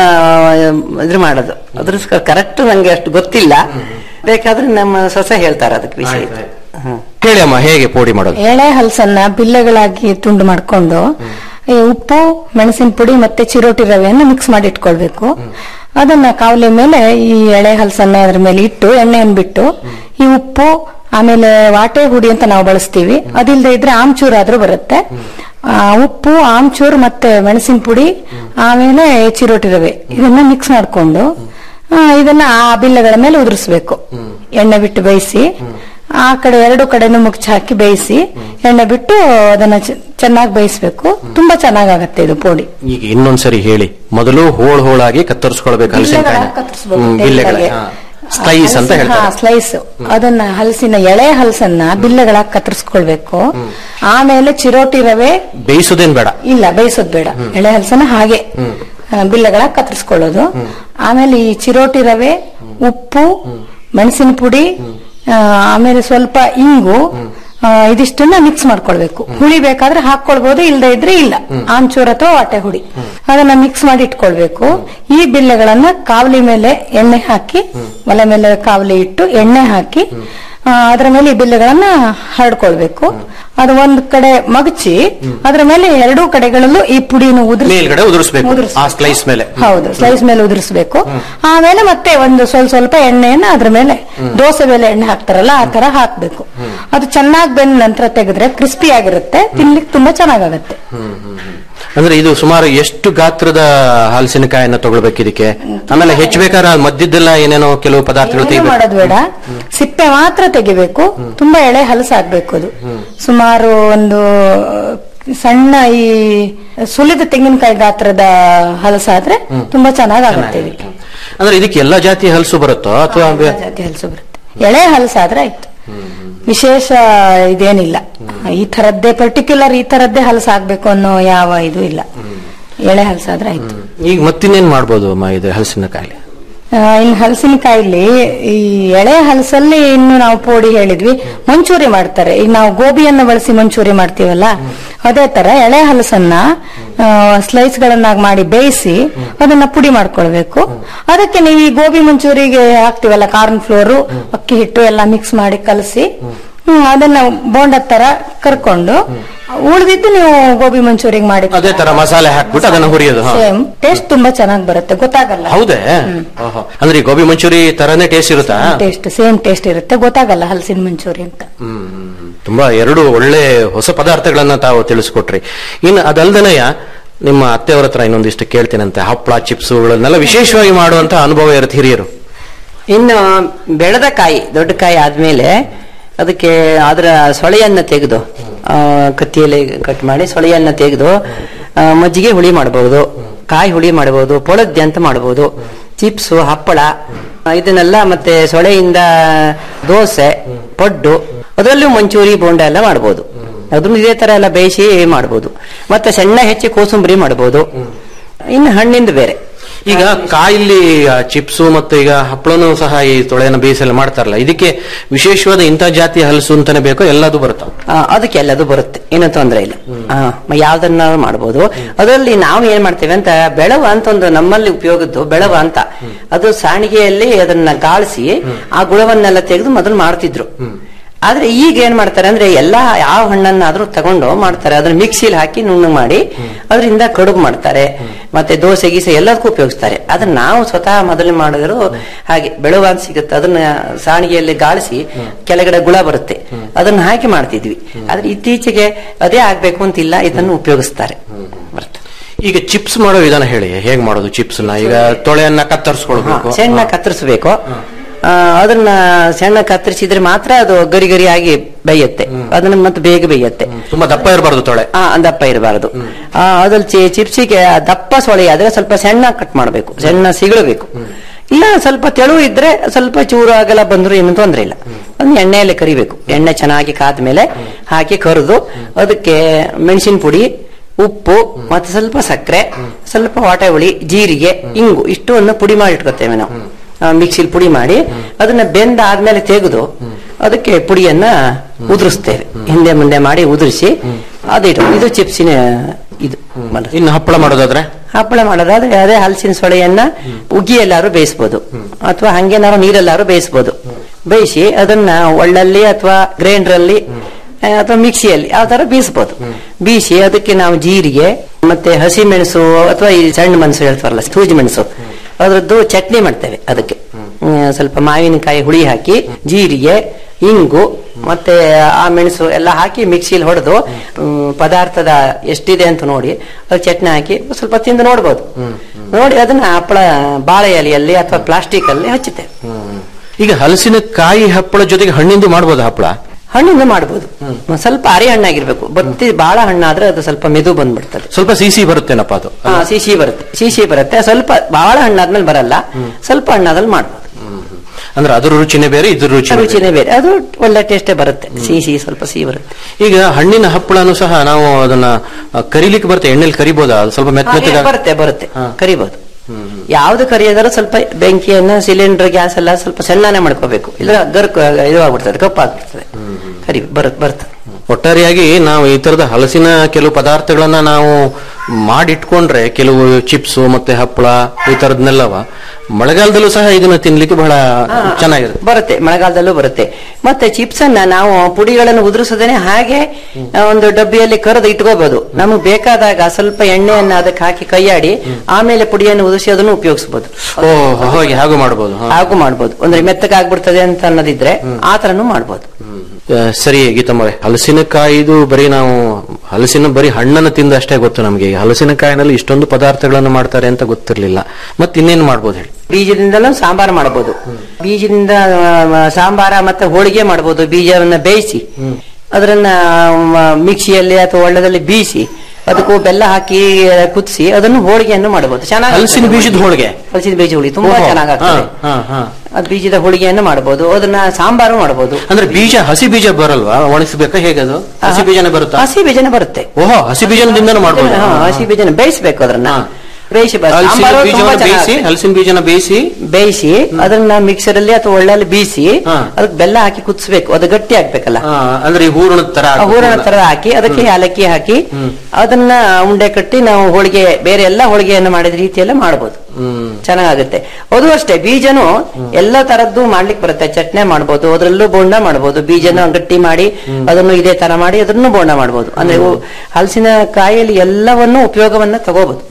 ಇದ್ರ ಮಾಡೋದು ಅದ್ರ ಕರೆಕ್ಟ್ ನಂಗೆ ಅಷ್ಟು ಗೊತ್ತಿಲ್ಲ ಬೇಕಾದ್ರೆ ನಮ್ಮ ಸೊಸೆ ಹೇಳ್ತಾರೆ ಅದಕ್ಕೆ ವಿಷಯ ಹ್ಮ್ ಹೇಳಿ ಅಮ್ಮ ಹೇಗೆ ಪೋಡಿ ಮಾಡೋದು ಎಳೆ ಹಲಸನ್ನ ಬಿಲ್ಲೆಗಳಾಗಿ ತುಂಡು ಮಾಡ್ಕೊಂಡು ಈ ಉಪ್ಪು ಮೆಣಸಿನ ಪುಡಿ ಮತ್ತೆ ಚಿರೋಟಿ ರವೆಯನ್ನು ಮಿಕ್ಸ್ ಮಾಡಿ ಇಟ್ಕೊಳ್ಬೇಕು ಅದನ್ನ ಕಾವಲಿ ಮೇಲೆ ಈ ಎಳೆ ಹಲಸನ್ನ ಅದ್ರ ಮೇಲೆ ಇಟ್ಟು ಎಣ್ಣೆಯನ್ನು ಬಿಟ್ಟು ಈ ಉಪ್ಪು ಆಮೇಲೆ ವಾಟೆ ಹುಡಿ ಅಂತ ನಾವು ಬಳಸ್ತೀವಿ ಅದಿಲ್ಲದೆ ಇದ್ರೆ ಆಮ್ಚೂರ್ ಆದ್ರೂ ಬರುತ್ತೆ ಆ, ಉಪ್ಪು ಆಮ್ಚೂರ್ ಮತ್ತೆ ಮೆಣಸಿನ ಪುಡಿ ಆಮೇಲೆ ಚಿರೋಟಿ ರವೆ ಇದನ್ನ ಮಿಕ್ಸ್ ಮಾಡ್ಕೊಂಡು ಆ, ಇದನ್ನ ಆ ಬಿಲ್ಲೆಗಳ ಮೇಲೆ ಉದುರಿಸ್ಬೇಕು ಎಣ್ಣೆ ಬಿಟ್ಟು ಬೇಯಿಸಿ ಆ ಕಡೆ ಎರಡು ಕಡೆನೂ ಮುಚ್ಚಿ ಹಾಕಿ ಬೇಯಿಸಿ ಎಣ್ಣೆ ಬಿಟ್ಟು ಅದನ್ನ ಚೆನ್ನಾಗಿ ಬೇಯಿಸ್ಬೇಕು ತುಂಬಾ ಚೆನ್ನಾಗಾಗತ್ತೆ ಇದು ಪೋಡಿ ಈಗ ಇನ್ನೊಂದ್ಸರಿ ಹೇಳಿ ಮೊದಲು ಹೋಳ್ ಹೋಳಾಗಿ ಕತ್ತರಿಸ್ಕೊಳ್ಬೇಕು ಹಲಸಿನಕಾಯಿ ಬಿಲ್ಲೆಗಳ ಕತ್ತರಿಸ್ಬೇಕು ಟೇಸ್ಟಾಗಿ. ಸ್ಲೈಸ್ ಅಂತ ಹಾ ಹೇಳ್ತಾರೆ ಸ್ಲೈಸ್ ಅದನ್ನ ಹಲಸಿನ ಎಳೆ ಹಲಸನ್ನ ಬಿಲ್ಲೆಗಳಾಗಿ ಕತ್ತರಿಸ್ಕೊಳ್ಬೇಕು ಆಮೇಲೆ ಚಿರೋಟಿ ರವೆ ಬೇಯಿಸೋದೇನ್ ಬೇಡ ಇಲ್ಲ ಬೇಯಿಸೋದ್ ಬೇಡ ಎಳೆ ಹಲಸನ ಹಾಗೆ ಆ, ಬಿಲ್ಲೆಗಳಾಗಿ ಕತ್ತರಿಸ್ಕೊಳ್ಳೋದು ಆಮೇಲೆ ಈ ಚಿರೋಟಿ ರವೆ ಉಪ್ಪು ಮೆಣಸಿನ ಪುಡಿ ಆ, ಆಮೇಲೆ ಸ್ವಲ್ಪ ಇಂಗು ಆ, ಇದಿಷ್ಟನ್ನ ಮಿಕ್ಸ್ ಮಾಡ್ಕೊಳ್ಬೇಕು ಹುಳಿ ಬೇಕಾದ್ರೆ ಹಾಕೊಳ್ಬಹುದು ಇಲ್ದೇ ಇದ್ರೆ ಇಲ್ಲ ಆಂಚೂರ್ ಅಥವಾ ವಾಟೆ ಹುಡಿ ಅದನ್ನ ಮಿಕ್ಸ್ ಮಾಡಿ ಇಟ್ಕೊಳ್ಬೇಕು ಈ ಬಿಲ್ಲೆಗಳನ್ನ ಕಾವಲಿ ಮೇಲೆ ಎಣ್ಣೆ ಹಾಕಿ ಒಲೆ ಮೇಲೆ ಕಾವಲಿ ಇಟ್ಟು ಎಣ್ಣೆ ಹಾಕಿ ಆ, ಅದರ ಮೇಲೆ ಈ ಬಿಲ್ಲೆಗಳನ್ನ ಹರಡ್ಕೊಳ್ಬೇಕು ಅದು ಒಂದ್ ಕಡೆ ಮಗಚಿ ಅದರ ಮೇಲೆ ಎರಡೂ ಕಡೆಗಳಲ್ಲೂ ಈ ಪುಡಿಯನ್ನು ಉದುರಿಸಿ ಮೇಲ್ಗಡೆ ಉದುರಿಸ್ಬೇಕು ಉದುರಿಸ್ಬೇಕು. ಆ ಸ್ಲೈಸ್ ಮೇಲೆ ಹೌದು ಸ್ಲೈಸ್ ಮೇಲೆ ಉದುರಿಸಬೇಕು ಆಮೇಲೆ ಮತ್ತೆ ಒಂದು ಸ್ವಲ್ಪ ಸ್ವಲ್ಪ ಎಣ್ಣೆಯನ್ನ ಅದ್ರ ಮೇಲೆ ದೋಸೆ ಮೇಲೆ ಎಣ್ಣೆ ಹಾಕ್ತಾರಲ್ಲ ಆ ತರ ಹಾಕ್ಬೇಕು ಅದು ಚೆನ್ನಾಗಿ ಬೆಂದ ನಂತರ ತೆಗೆದ್ರೆ ಕ್ರಿಸ್ಪಿ ಆಗಿರುತ್ತೆ ತಿನ್ಲಿಕ್ಕೆ ತುಂಬಾ ಚೆನ್ನಾಗಾಗತ್ತೆ ಅಂದ್ರೆ ಇದು ಸುಮಾರು ಎಷ್ಟು ಗಾತ್ರದ ಹಲಸಿನಕಾಯಿನ ತಗೊಳ್ಬೇಕು ಇದಕ್ಕೆ ಆಮೇಲೆ ಹೆಚ್ಚಬೇಕಾದ್ರೆ ಅದ್ ಮಧ್ಯದ್ದೆಲ್ಲ ಏನೇನೋ ಕೆಲವು ಪದಾರ್ಥಗಳು ಏನು ತೆಗಿಬೇಕು ಮಾಡೋದು ಬೇಡ ಸಿಪ್ಪೆ ಮಾತ್ರ ತೆಗಿಬೇಕು ತುಂಬಾ ಎಳೆ ಹಲಸಾಗ್ಬೇಕು ಅದು ಸುಮಾರು ಒಂದು ಸಣ್ಣ ಈ ಸುಲಿದ ತೆಂಗಿನಕಾಯಿ ಗಾತ್ರದ ಹಲಸಾದ್ರೆ ತುಂಬಾ ಚೆನ್ನಾಗಾಗುತ್ತೆ ಇದಕ್ಕೆ ಅಂದ್ರೆ ಇದಕ್ಕೆ ಎಲ್ಲಾ ಜಾತಿಯ ಹಲಸು ಬರುತ್ತೋ ಅಥವಾ ಎಲ್ಲ ಜಾತಿ ಹಲಸು ಬರುತ್ತೆ ಎಳೆ ಹಲಸಾದ್ರೆ ಆಯ್ತು ವಿಶೇಷ ಇದೇನಿಲ್ಲ ಈ ತರದ್ದೇ ಪರ್ಟಿಕ್ಯುಲರ್ ಈ ತರದ್ದೇ ಹಲಸಾಗ್ಬೇಕು ಅನ್ನೋ ಯಾವ ಇದು ಇಲ್ಲ ಎಳೆ ಹಲಸಾದ್ರೆ ಆಯ್ತು ಈಗ ಮತ್ತಿನ್ನೇನ್ ಮಾಡ್ಬೋದು ಅಮ್ಮ ಇದು ಹಲಸಿನಕಾಯಿ ಆ, ಇನ್ನು ಹಲಸಿನಕಾಯಿಲಿ ಈ ಎಳೆ ಹಲಸಲ್ಲಿ ಇನ್ನು ನಾವು ಪೋಡಿ ಹೇಳಿದ್ವಿ ಮಂಚೂರಿ ಮಾಡ್ತಾರೆ ಈಗ ನಾವು ಗೋಬಿಯನ್ನು ಬಳಸಿ ಮಂಚೂರಿ ಮಾಡ್ತೀವಲ್ಲ ಅದೇ ತರ ಎಳೆ ಹಲಸನ್ನ ಸ್ಲೈಸ್ ಗಳನ್ನಾಗಿ ಮಾಡಿ ಬೇಯಿಸಿ ಅದನ್ನ ಪುಡಿ ಮಾಡ್ಕೊಳ್ಬೇಕು ಅದಕ್ಕೆ ನೀವು ಈ ಗೋಬಿ ಮಂಚೂರಿಗೆ ಹಾಕ್ತಿವಲ್ಲ ಕಾರ್ನ್ ಫ್ಲೋರು ಅಕ್ಕಿ ಹಿಟ್ಟು ಎಲ್ಲ ಮಿಕ್ಸ್ ಮಾಡಿ ಕಲಸಿ ಹ್ಮ್, ಅದನ್ನ ಬೋಂಡ ತರ ಕರ್ಕೊಂಡು ಉಳಿದಿದ್ದು ನೀವು ಗೋಬಿ ಮಂಚೂರಿಗೆ ಮಾಡಿ ಅದೇ ತರ ಮಸಾಲೆ ಹಾಕ್ಬಿಟ್ಟು ಅದನ್ನ ಹುರಿಯೋದು ಹಾ. ಸೇಮ್ ಟೇಸ್ಟ್ ತುಂಬಾ ಚೆನ್ನಾಗಿ ಬರುತ್ತೆ ಗೊತ್ತಾಗಲ್ಲ ಹೌದೇ ಓಹೋ. ಅಂದ್ರೆ ಈ ಗೋಬಿ ಮಂಚೂರಿ ತರನೇ ಟೇಸ್ಟ್ ಇರುತ್ತಾ ಟೇಸ್ಟ್ ಸೇಮ್ ಟೇಸ್ಟ್ ಇರುತ್ತೆ ಗೊತ್ತಾಗಲ್ಲ ಹಲಸಿನ ಮಂಚೂರಿ ಅಂತ ತುಂಬಾ ಎರಡು ಒಳ್ಳೆ ಹೊಸ ಪದಾರ್ಥಗಳನ್ನ ತಾವು ತಿಳಿಸ್ಕೊಟ್ರಿ ಇನ್ನು ಅದಲ್ದನೆಯ ನಿಮ್ಮ ಅತ್ತೆಯವರ ಹತ್ರ ಇನ್ನೊಂದಿಷ್ಟು ಕೇಳ್ತೇನಂತೆ ಹಪ್ಪಳ ಚಿಪ್ಸ್ಗಳನ್ನೆಲ್ಲ ವಿಶೇಷವಾಗಿ ಮಾಡುವಂತ ಅನುಭವ ಇರುತ್ತೆ ಹಿರಿಯರು ಇನ್ನು ಬೆಳೆದ ಕಾಯಿ ದೊಡ್ಡ ಕಾಯಿ ಆದ್ಮೇಲೆ ಅದಕ್ಕೆ ಅದರ ಸೊಳೆಯನ್ನ ತೆಗೆದು ಆ, ಕತ್ತಿಯಲ್ಲಿ ಕಟ್ ಮಾಡಿ ಸೊಳೆಯನ್ನ ತೆಗೆದು ಆ, ಮಜ್ಜಿಗೆ ಹುಳಿ ಮಾಡಬಹುದು ಕಾಯಿ ಹುಳಿ ಮಾಡಬಹುದು ಪೊಳದ್ದೆ ಅಂತ ಮಾಡಬಹುದು ಚಿಪ್ಸ್ ಹಪ್ಪಳ ಆ, ಇದನ್ನೆಲ್ಲ ಮತ್ತೆ ಸೊಳೆಯಿಂದ ದೋಸೆ ಪಡ್ಡು ಅದರಲ್ಲೂ ಮಂಚೂರಿ ಬೋಂಡ ಎಲ್ಲ ಮಾಡಬಹುದು ಅದನ್ನು ಇದೇ ತರ ಎಲ್ಲ ಬೇಯಿಸಿ ಮಾಡಬಹುದು ಮತ್ತೆ ಸಣ್ಣ ಹೆಚ್ಚಿ ಕೋಸಂಬರಿ ಮಾಡಬಹುದು ಇನ್ನು ಹಣ್ಣಿಂದ ಬೇರೆ ಈಗ ಕಾಯಿಲಿ ಚಿಪ್ಸ್ ಮತ್ತು ಈಗ ಹಪ್ಪಳನು ಸಹ ಈ ತೊಳೆಯನ್ನು ಬೇಯಿಸಲು ಮಾಡ್ತಾರಲ್ಲ ಇದಕ್ಕೆ ವಿಶೇಷವಾದ ಇಂಥ ಜಾತಿ ಹಲಸು ಅಂತಾನೆ ಬೇಕೋ ಎಲ್ಲದೂ ಬರುತ್ತಾ ಆ, ಅದಕ್ಕೆ ಎಲ್ಲದು ಬರುತ್ತೆ ಏನೂ ತೊಂದರೆ ಇಲ್ಲ ಆ, ಮ- ಯಾವ್ದನ್ನ ಮಾಡಬಹುದು ಅದರಲ್ಲಿ ನಾವು ಏನ್ ಮಾಡ್ತೇವೆ ಅಂತ ಬೆಳವ ಅಂತ ಒಂದು ನಮ್ಮಲ್ಲಿ ಉಪಯೋಗದ್ದು ಬೆಳವ ಅಂತ ಅದು ಸಾಣಿಗೆಯಲ್ಲಿ ಅದನ್ನ ಗಾಳಿಸಿ ಆ ಗುಳವನ್ನೆಲ್ಲ ತೆಗೆದು ಮೊದಲು ಮಾಡ್ತಿದ್ರು ಆದ್ರೆ ಈಗ ಏನ್ ಮಾಡ್ತಾರೆ ಅಂದ್ರೆ ಎಲ್ಲಾ ಯಾವ ಹಣ್ಣನ್ನಾದ್ರೂ ತಗೊಂಡು ಮಾಡ್ತಾರೆ ಅದನ್ನ ಮಿಕ್ಸಿಲಿ ಹಾಕಿ ನುಣ್ಣು ಮಾಡಿ ಅದರಿಂದ ಕಡುಬು ಮಾಡ್ತಾರೆ ಮತ್ತೆ ದೋಸೆ ಗೀಸೆ ಎಲ್ಲದಕ್ಕೂ ಉಪಯೋಗಿಸ್ತಾರೆ ಅದನ್ನ ನಾವು ಸ್ವತಃ ಮೊದಲು ಮಾಡಿದ್ರು ಹಾಗೆ ಬೆಳುವ ಅಂತ ಸಿಗುತ್ತೆ ಅದನ್ನ ಸಾಣಿಗೆಯಲ್ಲಿ ಗಾಳಿಸಿ ಕೆಳಗಡೆ ಗುಳ ಬರುತ್ತೆ ಅದನ್ನ ಹಾಕಿ ಮಾಡ್ತಿದ್ವಿ ಆದ್ರೆ ಇತ್ತೀಚೆಗೆ ಅದೇ ಆಗ್ಬೇಕು ಅಂತಿಲ್ಲ ಇದನ್ನು ಉಪಯೋಗಿಸ್ತಾರೆ ಬರುತ್ತೆ ಈಗ ಚಿಪ್ಸ್ ಮಾಡೋ ವಿಧಾನ ಹೇಳಿ ಹೇಗ್ ಮಾಡೋದು ಚಿಪ್ಸ್ ನ ಈಗ ತೊಳೆಯನ್ನ ಕತ್ತರಿಸ್ಕೊಳ್ಬೇಕು ಸಣ್ಣ ಕತ್ತರಿಸಬೇಕು ಅದನ್ನ ಸಣ್ಣ ಕತ್ತರಿಸಿದ್ರೆ ಮಾತ್ರ ಅದು ಗರಿ ಗರಿ ಆಗಿ ಬೇಯುತ್ತೆ ಅದನ್ನ ಮತ್ತೆ ಬೇಗ ಬೇಯುತ್ತೆ ತುಂಬಾ ದಪ್ಪ ಇರಬಾರ್ದು ತೊಳೆ ಆ ದಪ್ಪ ಇರಬಾರದು ಅದ್ರಲ್ಲಿ ಚಿ- ಚಿಪ್ಸಿಗೆ ಆ ದಪ್ಪ ಸೊಳೆ ಆದ್ರೆ ಸ್ವಲ್ಪ ಸಣ್ಣ ಕಟ್ ಮಾಡಬೇಕು ಸಣ್ಣ ಸಿಗಳಬೇಕು ಇಲ್ಲ ಸ್ವಲ್ಪ ತೆಳು ಇದ್ರೆ ಸ್ವಲ್ಪ ಚೂರು ಆಗಲ್ಲ ಬಂದ್ರು ಏನು ತೊಂದ್ರೆ ಇಲ್ಲ ಅದನ್ನ ಎಣ್ಣೆಯಲ್ಲಿ ಕರಿಬೇಕು ಎಣ್ಣೆ ಚೆನ್ನಾಗಿ ಕಾದ ಮೇಲೆ ಹಾಕಿ ಕರಿದು ಅದಕ್ಕೆ ಮೆಣಸಿನ ಪುಡಿ ಉಪ್ಪು ಮತ್ತೆ ಸ್ವಲ್ಪ ಸಕ್ಕರೆ ಸ್ವಲ್ಪ ವಾಟೆ ಹುಳಿ ಜೀರಿಗೆ ಇಂಗು ಇಷ್ಟನ್ನು ಪುಡಿ ಮಾಡಿ ಇಟ್ಕೊತೇವೆ ನಾವು ಮಿಕ್ಸಿಲಿ ಪುಡಿ ಮಾಡಿ ಅದನ್ನ ಬೆಂದ ಆದ್ಮೇಲೆ ತೆಗೆದು ಅದಕ್ಕೆ ಪುಡಿಯನ್ನ ಉದುರಿಸ್ತೇವೆ ಹಿಂದೆ ಮುಂದೆ ಮಾಡಿ ಉದುರಿಸಿ ಅದಿಟ್ಟು ಇದು ಚಿಪ್ಸಿನ ಇದು ಮಾಡೋದು. ಇನ್ನು ಹಪ್ಪಳ ಮಾಡೋದಾದ್ರೆ ಹಪ್ಪಳ ಮಾಡೋದಾದ್ರೆ ಅದೇ ಹಲಸಿನ ಸೊಳೆಯನ್ನ ಉಗಿ ಎಲ್ಲಾರು ಬೇಯಿಸ್ಬೋದು ಅಥವಾ ಹಂಗೆ ನಾವು ನೀರೆಲ್ಲಾರು ಬೇಯಿಸ್ಬೋದು ಬೇಯಿಸಿ ಅದನ್ನ ಒಳ್ಳಲ್ಲಿ ಅಥವಾ ಗ್ರೈಂಡರ್ ಅಲ್ಲಿ ಆ, ಅಥವಾ ಮಿಕ್ಸಿಯಲ್ಲಿ ಯಾವ ತರ ಬೀಸ್ಬೋದು ಬೀಸಿ ಅದಕ್ಕೆ ನಾವು ಜೀರಿಗೆ ಮತ್ತೆ ಹಸಿ ಮೆಣಸು ಅಥವಾ ಈ ಸಣ್ಣ ಮೆಣಸು ಹೇಳ್ತಾರಲ್ಲ ಸೂಜಿ ಮೆಣಸು ಅದ್ರದ್ದು ಚಟ್ನಿ ಮಾಡ್ತೇವೆ ಅದಕ್ಕೆ ಹ್ಮ್, ಸ್ವಲ್ಪ ಮಾವಿನಕಾಯಿ ಹುಳಿ ಹಾಕಿ ಜೀರಿಗೆ ಇಂಗು ಮತ್ತೆ ಆ ಮೆಣಸು ಎಲ್ಲ ಹಾಕಿ ಮಿಕ್ಸಿಲಿ ಹೊಡೆದು ಪದಾರ್ಥದ ಎಷ್ಟಿದೆ ಅಂತ ನೋಡಿ ಅದು ಚಟ್ನಿ ಹಾಕಿ ಸ್ವಲ್ಪ ತಿಂದು ನೋಡ್ಬೋದು ನೋಡಿ ಅದನ್ನ ಹಪ್ಪಳ ಬಾಳೆ ಎಲೆಯಲ್ಲಿ ಅಥವಾ ಪ್ಲಾಸ್ಟಿಕ್ ಅಲ್ಲಿ ಹಚ್ಚುತ್ತೇವೆ ಈಗ ಹಲಸಿನ ಕಾಯಿ ಹಪ್ಪಳ ಜೊತೆಗೆ ಹಣ್ಣಿಂದು ಮಾಡ್ಬೋದು ಹಪ್ಪಳ ಹಣ್ಣಿಂದ ಮಾಡ್ಬೋದು ಸ್ವಲ್ಪ ಅರೆ ಹಣ್ಣಾಗಿರ್ಬೇಕು ಬತ್ತಿ ಬಾಳ ಹಣ್ಣಾದ್ರೆ ಅದು ಸ್ವಲ್ಪ ಮೆದು ಬಂದ್ಬಿಡ್ತದೆ ಸ್ವಲ್ಪ ಸಿಸಿ ಬರುತ್ತೇನಪ್ಪ ಅದು ಹಾ ಸಿಸಿ ಬರುತ್ತೆ ಸಿಸಿ ಬರುತ್ತೆ ಸ್ವಲ್ಪ ಬಾಳ ಹಣ್ಣಾದ್ಮೇಲೆ ಬರಲ್ಲ ಸ್ವಲ್ಪ ಹಣ್ಣಾದ್ಮೇಲೆ ಮಾಡ್ಬೋದು ಅಂದ್ರೆ ಅದ್ರ ರುಚಿನೇ ಬೇರೆ ಇದ್ರ ರುಚಿ ರುಚಿನೇ ಬೇರೆ ಅದು ಒಳ್ಳೆ ಟೇಸ್ಟೇ ಬರುತ್ತೆ ಸಿಹಿ ಸ್ವಲ್ಪ ಸಿಹಿ ಬರುತ್ತೆ ಈಗ ಹಣ್ಣಿನ ಹಪ್ಪಳನು ಸಹ ನಾವು ಅದನ್ನ ಆ, ಕರಿಲಿಕ್ಕೆ ಬರುತ್ತೆ ಎಣ್ಣೆಲಿ ಕರಿಬೋದಾ ಅದು ಸ್ವಲ್ಪ ಮೆತ್ತ ಹಾಗೆ ಮೆತ್ತಗ ಬರುತ್ತೆ ಬರುತ್ತೆ ಕರಿಬಹುದು ಯಾವ್ದು ಕರಿಯೋದಾದ್ರೂ ಸ್ವಲ್ಪ ಬೆಂಕಿಯನ್ನ ಸಿಲಿಂಡರ್ ಗ್ಯಾಸ್ ಎಲ್ಲ ಸ್ವಲ್ಪ ಸಣ್ಣನೆ ಮಾಡ್ಕೋಬೇಕು ಇಲ್ಲ ಗರ್ಕ್ ಇದು ಆಗ್ಬಿಡ್ತದೆ ಕಪ್ಪಾಗ್ಬಿಡ್ತದೆ ಕರಿ ಬರುತ್ತೆ ಬರ್ತದೆ ಒಟ್ಟಾರೆಯಾಗಿ ನಾವು ಈ ತರದ ಹಲಸಿನ ಕೆಲವು ಪದಾರ್ಥಗಳನ್ನ ನಾವು ಮಾಡಿಟ್ಕೊಂಡ್ರೆ ಕೆಲವು ಚಿಪ್ಸ್ ಮತ್ತೆ ಹಪ್ಪಳ ಈ ತರದ್ನೆಲ್ಲವ ಮಳೆಗಾಲದಲ್ಲೂ ಸಹ ಇದನ್ನ ತಿನ್ಲಿಕ್ಕೆ ಬಹಳ ಚೆನ್ನಾಗಿರುತ್ತೆ ಬರುತ್ತೆ ಮಳೆಗಾಲದಲ್ಲೂ ಬರುತ್ತೆ ಮತ್ತೆ ಚಿಪ್ಸ್ ಅನ್ನ ನಾವು ಪುಡಿಗಳನ್ನು ಉದುರಿಸದೇನೆ ಹಾಗೆ ಆ, ಒಂದು ಡಬ್ಬಿಯಲ್ಲಿ ಕರೆದು ಇಟ್ಕೋಬಹುದು ನಮಗೆ ಬೇಕಾದಾಗ ಸ್ವಲ್ಪ ಎಣ್ಣೆಯನ್ನ ಅದಕ್ಕೆ ಹಾಕಿ ಕೈಯಾಡಿ ಆಮೇಲೆ ಪುಡಿಯನ್ನು ಉದುರಿಸಿ ಅದನ್ನು ಉಪಯೋಗಿಸಬಹುದು ಓ ಹಾಗೆ ಹಾಗೂ ಮಾಡಬಹುದು ಹಾಗೂ ಮಾಡ್ಬೋದು ಅಂದ್ರೆ ಮೆತ್ತಗಾಗ್ಬಿಡ್ತದೆ ಅಂತ ಅನ್ನೋದಿದ್ರೆ ಆ ತರನು ಮಾಡ್ಬೋದು ಸರಿ ಗೀತಮ್ಮವ್ರೆ ಹಲಸಿನಕಾಯಿದು ಬರೀ ನಾವು ಹಲಸಿನ ಬರೀ ಹಣ್ಣನ್ನು ತಿಂದ ಅಷ್ಟೇ ಗೊತ್ತು ನಮಗೆ ಈ ಹಲಸಿನಕಾಯಿನಲ್ಲಿ ಇಷ್ಟೊಂದು ಪದಾರ್ಥಗಳನ್ನು ಮಾಡ್ತಾರೆ ಅಂತ ಗೊತ್ತಿರ್ಲಿಲ್ಲ ಮತ್ತೆ ಇನ್ನೇನು ಮಾಡ್ಬೋದು ಹೇಳಿ ಬೀಜದಿಂದಲೂ ಸಾಂಬಾರು ಮಾಡಬಹುದು ಬೀಜದಿಂದ ಆ, ಸಾಂಬಾರ ಮತ್ತೆ ಹೋಳಿಗೆ ಮಾಡಬಹುದು ಬೀಜವನ್ನ ಬೇಯಿಸಿ ಅದನ್ನ ಮ, ಮಿಕ್ಸಿಯಲ್ಲಿ ಅಥವಾ ಒಳ್ಳದಲ್ಲಿ ಬೀಸಿ ಅದಕ್ಕೂ ಬೆಲ್ಲ ಹಾಕಿ ಕುದಿಸಿ ಅದನ್ನು ಹೋಳಿಗೆಯನ್ನು ಮಾಡಬಹುದು ಚೆನ್ನಾಗಿ ಹಲಸಿನ ಬೀಜದ ಹೋಳಿಗೆ? ಹಲಸಿನ ಬೀಜ ಹೋಳಿಗೆ ತುಂಬಾ ಓಹೋ. ಚೆನ್ನಾಗಾಗ್ತದೆ ಹಾ, ಹಾ, ಹಾ. ಅದು ಬೀಜದ ಹೋಳಿಗೆಯನ್ನು ಮಾಡಬಹುದು ಅದನ್ನ ಸಾಂಬಾರು ಮಾಡಬಹುದು ಅಂದ್ರೆ ಬೀಜ ಹಸಿ ಬೀಜ ಬರಲ್ವಾ ಒಣಗಿಸ್ಬೇಕಾ ಹೇಗದು ಹಸಿ ಬೀಜನೇ ಬರುತ್ತಾ ಹಸಿ ಬೀಜನೇ ಬರುತ್ತೆ ಓಹೋ ಹಸಿ ಬೀಜದಿಂದನೂ ಮಾಡ್ಬೋದು ಹಾ, ಹಸಿ ಬೀಜನ ಬೇಯಿಸ್ಬೇಕು ಅದನ್ನ ಬೇಯಿಸಿ ಬ- ಹಲಸಿನ ಸಾಂಬಾರು ತುಂಬಾ ಬೀಜವನ್ನು ಬೇಯಿಸಿ ಚೆನ್ನಾಗಾಗುತ್ತೆ. ಹಲಸಿನ ಬೀಜನ ಬೇಯಿಸಿ ಬೇಯಿಸಿ ಅದನ್ನ ಮಿಕ್ಸರ್ ಅಲ್ಲಿ ಅಥವಾ ಒಳ್ಳಲ್ಲಿ ಬೀಸಿ ಅದಕ್ಕೆ ಬೆಲ್ಲ ಹಾಕಿ ಕುದಿಸ್ಬೇಕು ಅದು ಗಟ್ಟಿ ಆಗ್ಬೇಕಲ್ಲ ಆ, ಅಂದ್ರೆ ಈ ಹೂರಣದ ತರ ಆ ಹೂರಣ ತರ ಹಾಕಿ ಅದಕ್ಕೆ ಏಲಕ್ಕಿ ಹಾಕಿ ಅದನ್ನ ಉಂಡೆ ಕಟ್ಟಿ ನಾವು ಹೋಳಿಗೆ ಬೇರೆ ಎಲ್ಲ ಹೋಳಿಗೆಯನ್ನು ಮಾಡಿದ ರೀತಿಯಲ್ಲ ಮಾಡಬಹುದು ಚೆನ್ನಾಗುತ್ತೆ ಅದು ಅಷ್ಟೇ ಬೀಜನು ಎಲ್ಲ ತರದ್ದು ಮಾಡ್ಲಿಕ್ಕೆ ಬರುತ್ತೆ ಚಟ್ನಿ ಮಾಡ್ಬೋದು ಅದ್ರಲ್ಲೂ ಬೋಂಡ ಮಾಡ್ಬೋದು ಬೀಜನ ಗಟ್ಟಿ ಮಾಡಿ ಅದನ್ನು ಇದೇ ತರ ಮಾಡಿ ಅದನ್ನು ಬೋಂಡ ಮಾಡ್ಬೋದು ಅಂದ್ರೆ ಇವು ಹಲಸಿನ ಕಾಯಿಯಲ್ಲಿ ಎಲ್ಲವನ್ನು ಉಪಯೋಗವನ್ನ ತಗೋಬಹುದು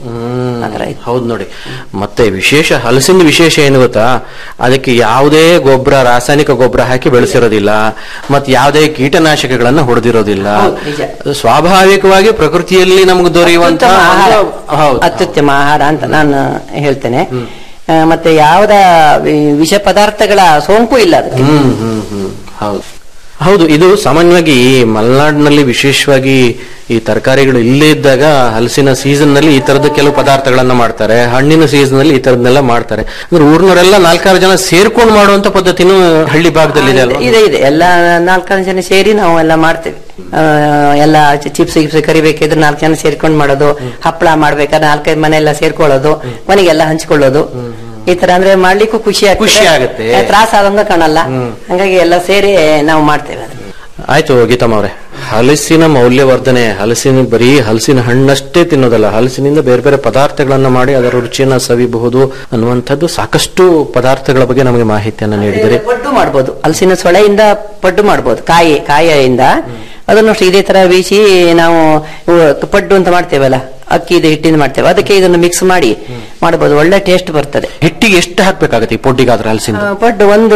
ಹೌದು ನೋಡಿ ಮತ್ತೆ ವಿಶೇಷ ಹಲಸಿನ ವಿಶೇಷ ಏನು ಗೊತ್ತಾ ಅದಕ್ಕೆ ಯಾವುದೇ ಗೊಬ್ಬರ ರಾಸಾಯನಿಕ ಗೊಬ್ಬರ ಹಾಕಿ ಬೆಳೆಸಿರೋದಿಲ್ಲ ಮತ್ತೆ ಯಾವುದೇ ಕೀಟನಾಶಕಗಳನ್ನ ಹೊಡೆದಿರೋದಿಲ್ಲ ಹೌದು, ನಿಜ. ಸ್ವಾಭಾವಿಕವಾಗಿ ಪ್ರಕೃತಿಯಲ್ಲಿ ನಮಗೆ ದೊರೆಯುವಂತಹ ಅತ್ಯುತ್ತಮ ಆಹಾರ. ಒಂದು- ಹೌದು ಅತ್ಯುತ್ತಮ ಆಹಾರ ಅಂತ ನಾನು ಹೇಳ್ತೇನೆ ಆ, ಮತ್ತೆ ಯಾವ್ದ ವಿ- ವಿಷ ಪದಾರ್ಥಗಳ ಸೋಂಕು ಇಲ್ಲ ಅದಕ್ಕೆ ಹ್ಮ್ ಹ್ಮ್ ಹ್ಮ್ ಹೌದು ಹೌದು ಇದು ಸಾಮಾನ್ಯವಾಗಿ ಈ ಮಲೆನಾಡಿನಲ್ಲಿ ವಿಶೇಷವಾಗಿ ಈ ತರಕಾರಿಗಳು ಇಲ್ಲೇ ಇದ್ದಾಗ ಹಲಸಿನ ಸೀಸನ್ ನಲ್ಲಿ ಈ ತರದ ಕೆಲವು ಪದಾರ್ಥಗಳನ್ನ ಮಾಡ್ತಾರೆ ಹಣ್ಣಿನ ಸೀಸನ್ ನಲ್ಲಿ ಈ ತರದ್ನೆಲ್ಲ ಮಾಡ್ತಾರೆ ಅಂದ್ರೆ ಊರ್ನವರೆಲ್ಲ ನಾಲ್ಕಾರು ಜನ ಸೇರ್ಕೊಂಡು ಮಾಡುವಂತ ಪದ್ಧತಿನೂ ಹಳ್ಳಿ ಭಾಗದಲ್ಲಿ ಇದೆ ಅಲ್ವಾ ಇದೆ ಇದೆ ಎಲ್ಲ ನಾಲ್ಕಾರು ಜನ ಸೇರಿ ನಾವು ಎಲ್ಲ ಮಾಡ್ತೇವೆ ಆ, ಎಲ್ಲ ಚಿಪ್ಸ್ ಗಿಪ್ಸ್ ಕರಿಬೇಕಿದ್ರೆ ನಾಲ್ಕು ಜನ ಸೇರ್ಕೊಂಡು ಮಾಡೋದು ಹಪ್ಪಳ ಮಾಡ್ಬೇಕಾದ್ರೆ ನಾಲ್ಕೈದು ಮನೆ ಎಲ್ಲ ಸೇರ್ಕೊಳ್ಳೋದು ಮನೆಗೆಲ್ಲ ಹಂಚ್ಕೊಳ್ಳೋದು ಈ ತರ ಅಂದ್ರೆ ಮಾಡ್ಲಿಕ್ಕೂ ಖುಷಿ ಖುಷಿ ಆಗುತ್ತೆ. ತ್ರಾಸ ಆದಂಗ ಕಾಣಲ್ಲ ಹಂಗಾಗಿ ಎಲ್ಲ ಸೇರಿ ನಾವು ಮಾಡ್ತೇವೆ ಅದನ್ನ. ಆಯ್ತು ಗೀತಮ್ಮ ಅವರೇ ಹಲಸಿನ ಮೌಲ್ಯವರ್ಧನೆ ಹಲಸಿನ ಬರೀ ಹಲಸಿನ ಹಣ್ಣಷ್ಟೇ ತಿನ್ನೋದಲ್ಲ ಹಲಸಿನಿಂದ ಬೇರೆ ಬೇರೆ ಪದಾರ್ಥಗಳನ್ನ ಮಾಡಿ ಅದರ ರುಚಿಯನ್ನ ಸವಿಬಹುದು ಅನ್ನುವಂಥದ್ದು ಸಾಕಷ್ಟು ಪದಾರ್ಥಗಳ ಬಗ್ಗೆ ನಮಗೆ ಮಾಹಿತಿಯನ್ನ ನೀಡಿದರೆ ಪಡ್ಡು ಮಾಡ್ಬೋದು ಹಲಸಿನ ಸೊಳೆಯಿಂದ ಪಡ್ಡು ಮಾಡ್ಬೋದು ಕಾಯಿ ಕಾಯಿಯಿಂದ ಅದನ್ನು ಅಷ್ಟೇ ಇದೇ ತರ ಬೀಸಿ ನಾವು ಇವು ಪಡ್ಡು ಅಂತ ಮಾಡ್ತೇವಲ್ಲ ಅಕ್ಕಿದ ಹಿಟ್ಟಿಂದ ಮಾಡ್ತೇವೆ ಅದಕ್ಕೆ ಇದನ್ನು ಮಿಕ್ಸ್ ಮಾಡಿ ಮಾಡಬಹುದು ಒಳ್ಳೆ ಟೇಸ್ಟ್ ಬರ್ತದೆ ಹಿಟ್ಟಿಗೆ ಎಷ್ಟು ಹಾಕ್ಬೇಕಾಗತ್ತೆ ಈ ಪೊಡ್ಡಿಗಾದ್ರೆ ಹಲಸಿನ ಆ, ಪಡ್ಡು ಒಂದು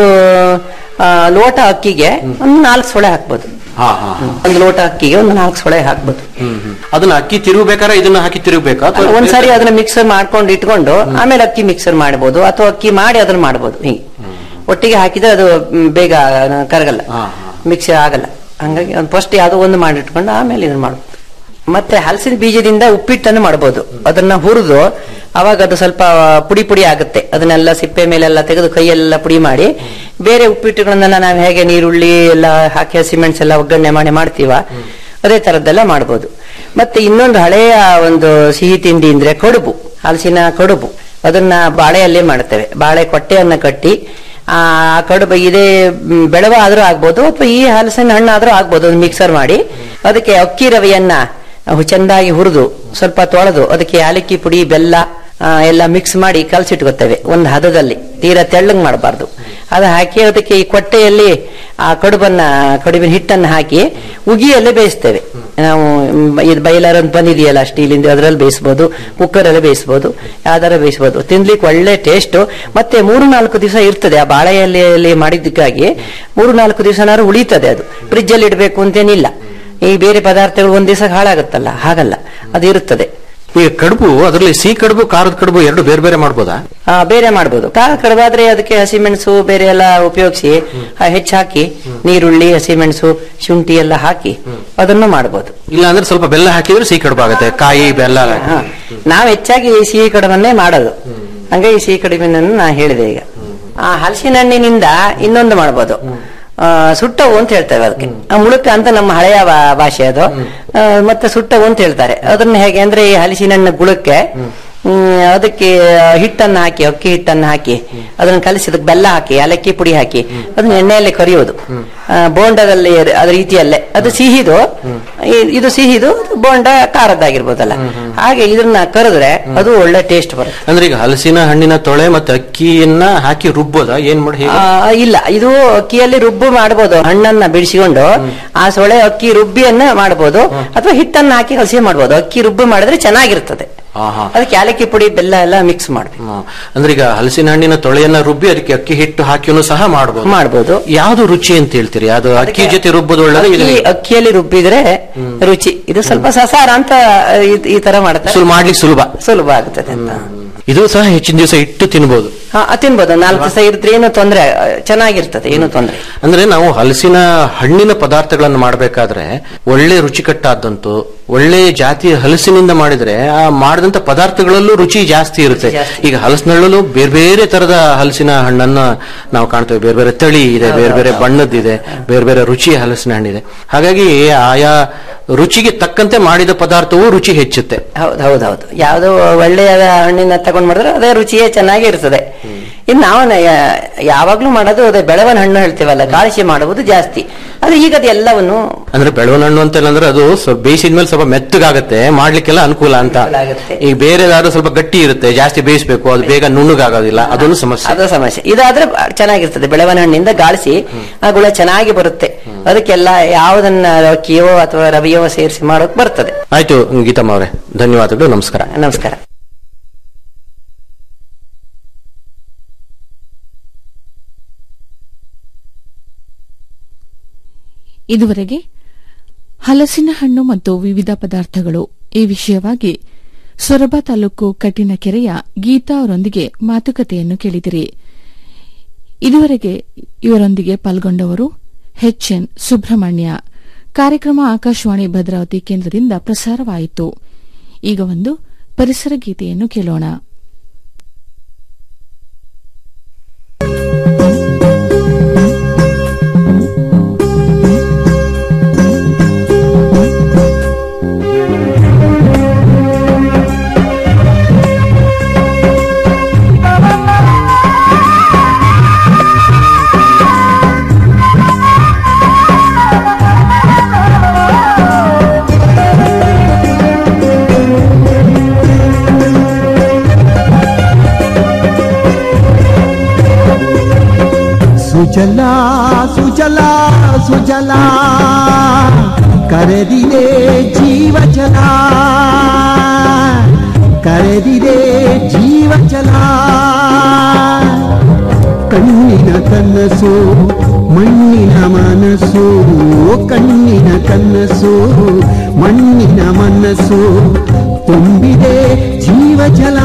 ಆ, ಲೋಟ ಅಕ್ಕಿಗೆ ಒಂದು ನಾಲ್ಕು ಸೊಳೆ ಹಾಕ್ಬೋದು ಹಾ ಹಾ ಒಂದು ಲೋಟ ಅಕ್ಕಿಗೆ ಒಂದು ನಾಲ್ಕು ಸೊಳೆ ಹಾಕ್ಬೋದು ಹ್ಮ್ ಹ್ಮ್. ಅದನ್ನ ಅಕ್ಕಿ ತಿರುಗಬೇಕಾದ್ರೆ ಇದನ್ನ ಹಾಕಿ ತಿರುಗಬೇಕಾ ಅಥವಾ ಒಂದ್ಸಾರಿ ಅದನ್ನ ಮಿಕ್ಸರ್ ಮಾಡ್ಕೊಂಡು ಇಟ್ಕೊಂಡು ಆಮೇಲೆ ಅಕ್ಕಿ ಮಿಕ್ಸರ್ ಮಾಡಬಹುದು ಅಥವಾ ಅಕ್ಕಿ ಮಾಡಿ ಅದನ್ನ ಮಾಡಬಹುದು ಹೀಗೆ ಒಟ್ಟಿಗೆ ಹಾಕಿದ್ರೆ ಅದು ಮ್, ಬೇಗ ಕರಗಲ್ಲ ಮಿಕ್ಸರ್ ಆಗಲ್ಲ ಹಂಗಾಗಿ ಒಂದು ಫಸ್ಟ್ ಯಾವುದೋ ಒಂದು ಮಾಡಿಟ್ಕೊಂಡು ಆಮೇಲೆ ಇದನ್ನ ಮಾಡ್ಬೋದು ಮತ್ತೆ ಹಲಸಿನ ಬೀಜದಿಂದ ಉಪ್ಪಿಟ್ಟನ್ನು ಮಾಡಬಹುದು ಅದನ್ನ ಹುರಿದು ಅವಾಗ ಅದು ಸ್ವಲ್ಪ ಪುಡಿ ಪುಡಿ ಆಗುತ್ತೆ ಅದನ್ನೆಲ್ಲ ಸಿಪ್ಪೆ ಮೇಲೆಲ್ಲ ತೆಗೆದು ಕೈಯೆಲ್ಲ ಪುಡಿ ಮಾಡಿ ಬೇರೆ ಉಪ್ಪಿಟ್ಟುಗಳನ್ನೆಲ್ಲ ನಾವು ಹೇಗೆ ನೀರುಳ್ಳಿ ಎಲ್ಲ ಹಾಕಿ ಸಿಮೆಂಟ್ಸ್ ಎಲ್ಲ ಒಗ್ಗರಣೆ ಮಾಡಿ ಮಾಡ್ತೀವ ಅದೇ ತರದ್ದೆಲ್ಲ ಮಾಡ್ಬೋದು ಮತ್ತೆ ಇನ್ನೊಂದು ಹಳೆಯ ಒಂದು ಸಿಹಿ ತಿಂಡಿ ಅಂದ್ರೆ ಕಡುಬು ಹಲಸಿನ ಕಡುಬು ಅದನ್ನ ಬಾಳೆಯಲ್ಲೇ ಮಾಡ್ತೇವೆ ಬಾಳೆ ಕೊಟ್ಟೆಯನ್ನ ಕಟ್ಟಿ ಆ ಕಡುಬು ಇದೇ ಮ್, ಬೆಳವ ಆದ್ರೂ ಆಗ್ಬೋದು ಅಥವಾ ಈ ಹಲಸಿನ ಹಣ್ಣು ಆದ್ರೂ ಆಗ್ಬೋದು ಒಂದು ಮಿಕ್ಸರ್ ಮಾಡಿ ಅದಕ್ಕೆ ಅಕ್ಕಿ ರವೆಯನ್ನ ಅವು ಚೆಂದಾಗಿ ಹುರಿದು ಸ್ವಲ್ಪ ತೊಳೆದು ಅದಕ್ಕೆ ಯಾಲಕ್ಕಿ ಪುಡಿ ಬೆಲ್ಲ ಆ, ಎಲ್ಲ ಮಿಕ್ಸ್ ಮಾಡಿ ಕಲಸಿಟ್ಕೊತೇವೆ ಒಂದು ಹದದಲ್ಲಿ ತೀರಾ ತೆಳ್ಳಗ್ ಮಾಡಬಾರ್ದು ಅದು ಹಾಕಿ ಅದಕ್ಕೆ ಈ ಕೊಟ್ಟೆಯಲ್ಲಿ ಆ ಕಡುಬನ್ನ ಕಡುಬಿನ ಹಿಟ್ಟನ್ನು ಹಾಕಿ ಉಗಿಯಲ್ಲೇ ಬೇಯಿಸ್ತೇವೆ ನಾವು ಮ್, ಇದು ಬೈಲರ್ ಅಂತ ಬಂದಿದೆಯಲ್ಲ ಸ್ಟೀಲಿಂದ ಅದರಲ್ಲಿ ಬೇಯಿಸ್ಬೋದು ಕುಕ್ಕರ್ ಅಲ್ಲಿ ಬೇಯಿಸ್ಬೋದು ಯಾವ್ದಾರ ಬೇಯಿಸ್ಬೋದು ತಿನ್ಲಿಕ್ಕೆ ಒಳ್ಳೆ ಟೇಸ್ಟ್ ಮತ್ತೆ ಮೂರು ನಾಲ್ಕು ದಿವಸ ಇರ್ತದೆ ಆ ಬಾಳೆ ಎಲೆಯಲ್ಲಿ ಮಾಡಿದ್ದಕ್ಕಾಗಿ ಮೂರು ನಾಲ್ಕು ದಿವಸನಾರು ಉಳಿತದೆ ಅದು ಫ್ರಿಜ್ ಅಲ್ಲಿ ಇಡಬೇಕು ಅಂತೇನಿಲ್ಲ ಈ ಬೇರೆ ಪದಾರ್ಥಗಳು ಒಂದ್ ದಿವಸ ಹಾಳಾಗುತ್ತಲ್ಲ ಹಾಗಲ್ಲ ಅದು ಇರುತ್ತದೆ ಈಗ ಕಡುಬು ಅದರಲ್ಲಿ ಸಿಹಿ ಕಡುಬು ಖಾರದ ಕಡುಬು ಎರಡು ಬೇರೆ ಬೇರೆ ಮಾಡ್ಬೋದಾ ಆ, ಬೇರೆ ಮಾಡ್ಬೋದು ಖಾರ ಕಡುಬಾದ್ರೆ ಅದಕ್ಕೆ ಹಸಿಮೆಣಸು ಬೇರೆ ಎಲ್ಲ ಉಪಯೋಗಿಸಿ ಹೆಚ್ಚು ಹಾಕಿ ನೀರುಳ್ಳಿ ಹಸಿಮೆಣಸು ಶುಂಠಿ ಎಲ್ಲ ಹಾಕಿ ಅದನ್ನು ಮಾಡ್ಬೋದು ಇಲ್ಲ ಅಂದ್ರೆ ಸ್ವಲ್ಪ ಬೆಲ್ಲ ಹಾಕಿದ್ರೆ ಸಿಹಿ ಕಡುಬು ಆಗುತ್ತೆ ಕಾಯಿ ಬೆಲ್ಲ ಹಾ. ನಾವ್ ಹೆಚ್ಚಾಗಿ ಈ ಸಿಹಿ ಕಡುಬನ್ನೇ ಮಾಡೋದು ಹಂಗಾಗಿ ಸಿಹಿ ಕಡುಬಿನನ್ನು ನಾ ಹೇಳಿದೆ ಈಗ ಆ ಹಲಸಿನ ಹಣ್ಣಿನಿಂದ ಇನ್ನೊಂದು ಮಾಡ್ಬೋದು ಆ, ಸುಟ್ಟವು ಅಂತ ಹೇಳ್ತೇವೆ ಅದಕ್ಕೆ ಆ ಮುಳುಕ ಅಂತ ನಮ್ಮ ಹಳೆಯ ಭಾ- ಭಾಷೆ ಅದು ಆ, ಮತ್ತೆ ಸುಟ್ಟವು ಅಂತ ಹೇಳ್ತಾರೆ ಅದನ್ನ ಹೇಗೆ ಅಂದ್ರೆ ಈ ಹಲಸಿನ ಹಣ್ಣು ಗುಳಕ್ಕೆ ಹ್ಮ್, ಅದಕ್ಕೆ ಹಿಟ್ಟನ್ನು ಹಾಕಿ ಅಕ್ಕಿ ಹಿಟ್ಟನ್ನು ಹಾಕಿ ಅದನ್ನು ಕಲಿಸಿ ಅದಕ್ಕೆ ಬೆಲ್ಲ ಹಾಕಿ ಏಲಕ್ಕಿ ಪುಡಿ ಹಾಕಿ ಅದನ್ನ ಎಣ್ಣೆಯಲ್ಲಿ ಕರಿಯೋದು ಆ, ಬೋಂಡದಲ್ಲಿ ಅದ ರೀತಿಯಲ್ಲೇ ಅದು ಸಿಹಿದು ಇ- ಇದು ಸಿಹಿದು ಬೋಂಡ ಖಾರದ್ದಾಗಿರ್ಬೋದಲ್ಲ ಹಾಗೆ ಇದನ್ನ ಕರೆದ್ರೆ ಅದು ಒಳ್ಳೆ ಟೇಸ್ಟ್ ಬರುತ್ತೆ ಅಂದ್ರೆ ಈಗ ಹಲಸಿನ ಹಣ್ಣಿನ ತೊಳೆ ಮತ್ತೆ ಅಕ್ಕಿಯನ್ನ ಹಾಕಿ ರುಬ್ಬೋದಾ ಏನ್ ಮಾಡಿ ಹೇಗೆ ಆ, ಇಲ್ಲ ಇದು ಅಕ್ಕಿಯಲ್ಲಿ ರುಬ್ಬು ಮಾಡಬಹುದು ಹಣ್ಣನ್ನ ಬಿಡಿಸಿಕೊಂಡು ಆ ಸೊಳೆ ಅಕ್ಕಿ ರುಬ್ಬಿಯನ್ನ ಮಾಡಬಹುದು ಅಥವಾ ಹಿಟ್ಟನ್ನ ಹಾಕಿ ಹಸಿ ಮಾಡಬಹುದು ಅಕ್ಕಿ ರುಬ್ಬು ಮಾಡಿದ್ರೆ ಚೆನ್ನಾಗಿರ್ತದೆ ಆಹಾ. ಅದಕ್ಕೆ ಏಲಕ್ಕಿ ಪುಡಿ ಬೆಲ್ಲ ಎಲ್ಲ ಮಿಕ್ಸ್ ಮಾಡ್ಬೇಕು ಹ್ಮ್. ಅಂದ್ರೆ ಈಗ ಹಲಸಿನ ಹಣ್ಣಿನ ತೊಳೆಯನ್ನ ರುಬ್ಬಿ ಅದಕ್ಕೆ ಅಕ್ಕಿ ಹಿಟ್ಟು ಹಾಕಿನೂ ಸಹ ಮಾಡಬಹುದು ಮಾಡ್ಬೋದು ಯಾವ್ದು ರುಚಿ ಅಂತ ಹೇಳ್ತೀರಿ ಅದು ಅಕ್ಕಿ ಜೊತೆ ರುಬ್ಬೋದು ಒಳ್ಳೆದ ಅಕ್ಕಿ ಅಕ್ಕಿಯಲ್ಲಿ ರುಬ್ಬಿದ್ರೆ ರುಚಿ ಇದು ಸ್ವಲ್ಪ ಸಸಾರ ಅಂತ ಈ- ಈ ತರ ಮಾಡ್ತಾರೆ ಸುಲ್ ಮಾಡ್ಲಿಕ್ಕೆ ಸುಲಭ ಸುಲಭ ಆಗ್ತದೆ ಅಂತ ಇದು ಸಹ ಹೆಚ್ಚಿನ ದಿವಸ ಇಟ್ಟು ತಿನ್ಬೋದು ಹಾ, ತಿನ್ಬೋದು ನಾಲ್ಕು ದಿವಸ ಇದ್ರೆ ಏನು ತೊಂದ್ರೆ ಚೆನ್ನಾಗಿರ್ತದೆ ಏನು ತೊಂದ್ರೆ ಅಂದ್ರೆ ನಾವು ಹಲಸಿನ ಹಣ್ಣಿನ ಪದಾರ್ಥಗಳನ್ನು ಮಾಡಬೇಕಾದ್ರೆ ಒಳ್ಳೆ ರುಚಿಕಟ್ಟಾದಂತು ಒಳ್ಳೆ ಜಾತಿಯ ಹಲಸಿನಿಂದ ಮಾಡಿದ್ರೆ ಆ ಮಾಡಿದಂತ ಪದಾರ್ಥಗಳಲ್ಲೂ ರುಚಿ ಜಾಸ್ತಿ ಇರುತ್ತೆ ಈಗ ಹಲಸಿನಲ್ಲೂ ಬೇರೆ ಬೇರೆ ತರದ ಹಲಸಿನ ಹಣ್ಣನ್ನ ನಾವು ಕಾಣ್ತೇವೆ ಬೇರೆ ಬೇರೆ ತಳಿ ಇದೆ ಬೇರೆ ಬೇರೆ ಬಣ್ಣದ್ದಿದೆ ಬೇರೆ ಬೇರೆ ರುಚಿಯ ಹಲಸಿನ ಹಣ್ಣಿದೆ ಹಾಗಾಗಿ ಆಯಾ ರುಚಿಗೆ ತಕ್ಕಂತೆ ಮಾಡಿದ ಪದಾರ್ಥವೂ ರುಚಿ ಹೆಚ್ಚುತ್ತೆ ಹೌದು ಹೌದು ಹೌದು ಯಾವ್ದೋ ಒಳ್ಳೆಯ ಹಣ್ಣಿನ ತಗೊಂಡ್ ಮಾಡಿದ್ರೆ ಅದೇ ರುಚಿಯೇ ಚೆನ್ನಾಗಿ ಇರ್ತದೆ ಇನ್ನು ನಾವು ನ- ಯಾ- ಯಾವಾಗ್ಲೂ ಮಾಡೋದು ಅದೇ ಬೆಳವನ ಹಣ್ಣು ಹೇಳ್ತೀವಲ್ಲ ಕಾಳಿಸಿ ಮಾಡುವುದು ಜಾಸ್ತಿ ಅದು ಈಗ ಅದು ಎಲ್ಲವನ್ನು ಅಂದ್ರೆ ಬೆಳವನ ಹಣ್ಣು ಅಂತ ಅಂದ್ರೆ ಅದು ಸ್ವಲ್ಪ ಬೇಯಿಸಿದ್ಮೇಲೆ ಸ್ವಲ್ಪ ಮೆತ್ತಗಾಗತ್ತೆ ಮಾಡ್ಲಿಕ್ಕೆಲ್ಲ ಅನುಕೂಲ ಅಂತ ಅನುಕೂಲ ಆಗುತ್ತೆ. ಈಗ ಬೇರೆದಾದ್ರೂ ಸ್ವಲ್ಪ ಗಟ್ಟಿ ಇರುತ್ತೆ ಜಾಸ್ತಿ ಬೇಯಿಸ್ಬೇಕು ಅದು ಬೇಗ ನುಣ್ಣಗಾಗೋದಿಲ್ಲ ಅದೊಂದು ಸಮಸ್ಯೆ ಅದು ಸಮಸ್ಯೆ ಇದಾದ್ರೆ ಬ- ಚೆನ್ನಾಗಿರ್ತದೆ ಬೆಳವನ ಹಣ್ಣಿಂದ ಗಾಳಿಸಿ ಆ ಗುಳ ಚೆನ್ನಾಗಿ ಬರುತ್ತೆ ಅದಕ್ಕೆಲ್ಲ ಯಾವುದನ್ನ ಅಕ್ಕಿಯೋ ಅಥವಾ ರವಿಯೋ ಸೇರಿಸಿ ಮಾಡೋಕ್ ಬರ್ತದೆ ಆಯ್ತು ಗೀತಮ್ಮ ಅವರೇ ಧನ್ಯವಾದಗಳು ನಮಸ್ಕಾರ ನಮಸ್ಕಾರ ಇದುವರೆಗೆ ಹಲಸಿನ ಹಣ್ಣು ಮತ್ತು ವಿವಿಧ ಪದಾರ್ಥಗಳು ಈ ವಿಷಯವಾಗಿ ಸೊರಬ ತಾಲೂಕು ಕಟ್ಟಿನಕೆರೆಯ ಗೀತಾ ಅವರೊಂದಿಗೆ ಮಾತುಕತೆಯನ್ನು ಕೇಳಿದಿರಿ ಇದುವರೆಗೆ ಇವರೊಂದಿಗೆ ಪಾಲ್ಗೊಂಡವರು ಎನ್ ಸುಬ್ರಹ್ಮಣ್ಯ ಕಾರ್ಯಕ್ರಮ ಆಕಾಶವಾಣಿ ಭದ್ರಾವತಿ ಕೇಂದ್ರದಿಂದ ಪ್ರಸಾರವಾಯಿತು ಈಗ ಒಂದು ಪರಿಸರ ಗೀತೆಯನ್ನು ಕೇಳೋಣ ಸುಜಲಾ ಸುಜಲಾ ಸುಜಲಾ ಕರೆದಿದೆ ಜೀವಜಲ ಕರೆದಿದೆ ಜೀವಜಲ ಕಣ್ಣಿನ ಕನಸು ಮಣ್ಣಿನ ಮನಸ್ಸು ಕಣ್ಣಿನ ಕನಸು ಮಣ್ಣಿನ ಮನಸ್ಸು ತುಂಬಿದೆ ಜೀವಜಲ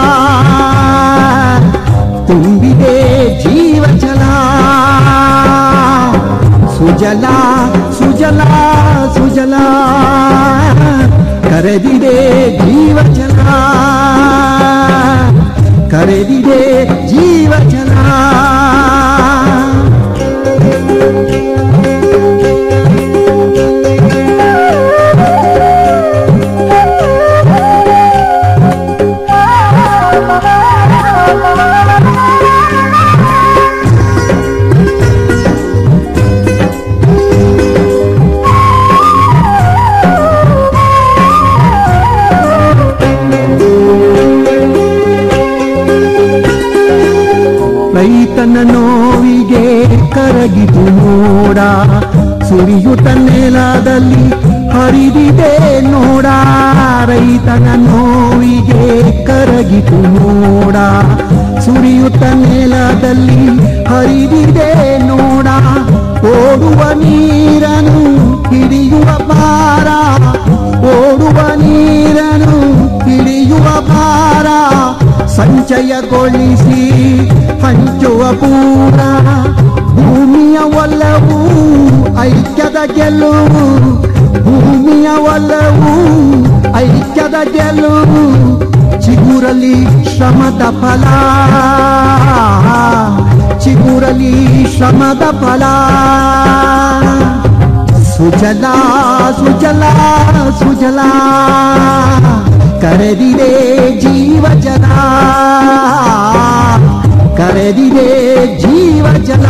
ತುಂಬಿದೆ ಜೀವಜಲ ಸುಜಲ ಸುಜಲ ಸುಜಲ ಕರೆದಿದೆ ಜೀವಜಲ ಕರೆದಿದೆ ಜೀವಜಲ ರೈತನ ನೋವಿಗೆ ಕರಗಿತು ನೋಡ ಸುರಿಯುತ್ತ ನೆಲದಲ್ಲಿ ಹರಿದಿದೆ ನೋಡ ರೈತನ ನೋವಿಗೆ ಕರಗಿತು ನೋಡ ಸುರಿಯುತ್ತ ನೆಲದಲ್ಲಿ ಹರಿದಿದೆ ನೋಡ ಓಡುವ ನೀರನು ಹಿಡಿಯುವ ಭಾರ ಓಡುವ ನೀರನು ಹಿಡಿಯುವ ಭಾರ ಸಂಚಯಗೊಳಿಸಿ ಹಂಚುವ ಪೂರ ಭೂಮಿಯ ಒಲವು ಐಕ್ಯದ ಗೆಲುವು ಭೂಮಿಯ ಒಲವು ಐಕ್ಯದ ಗೆಲುವು ಚಿಗುರಲಿ ಶ್ರಮದ ಫಲ ಚಿಗುರಲಿ ಶ್ರಮದ ಫಲ ಸುಜಲಾ ಸುಜಲಾ ಸುಜಲಾ ಕರೆದಿದೆ ಜೀವ ಜಲ ಕರೆದಿದೆ ಜೀವ ಜಲ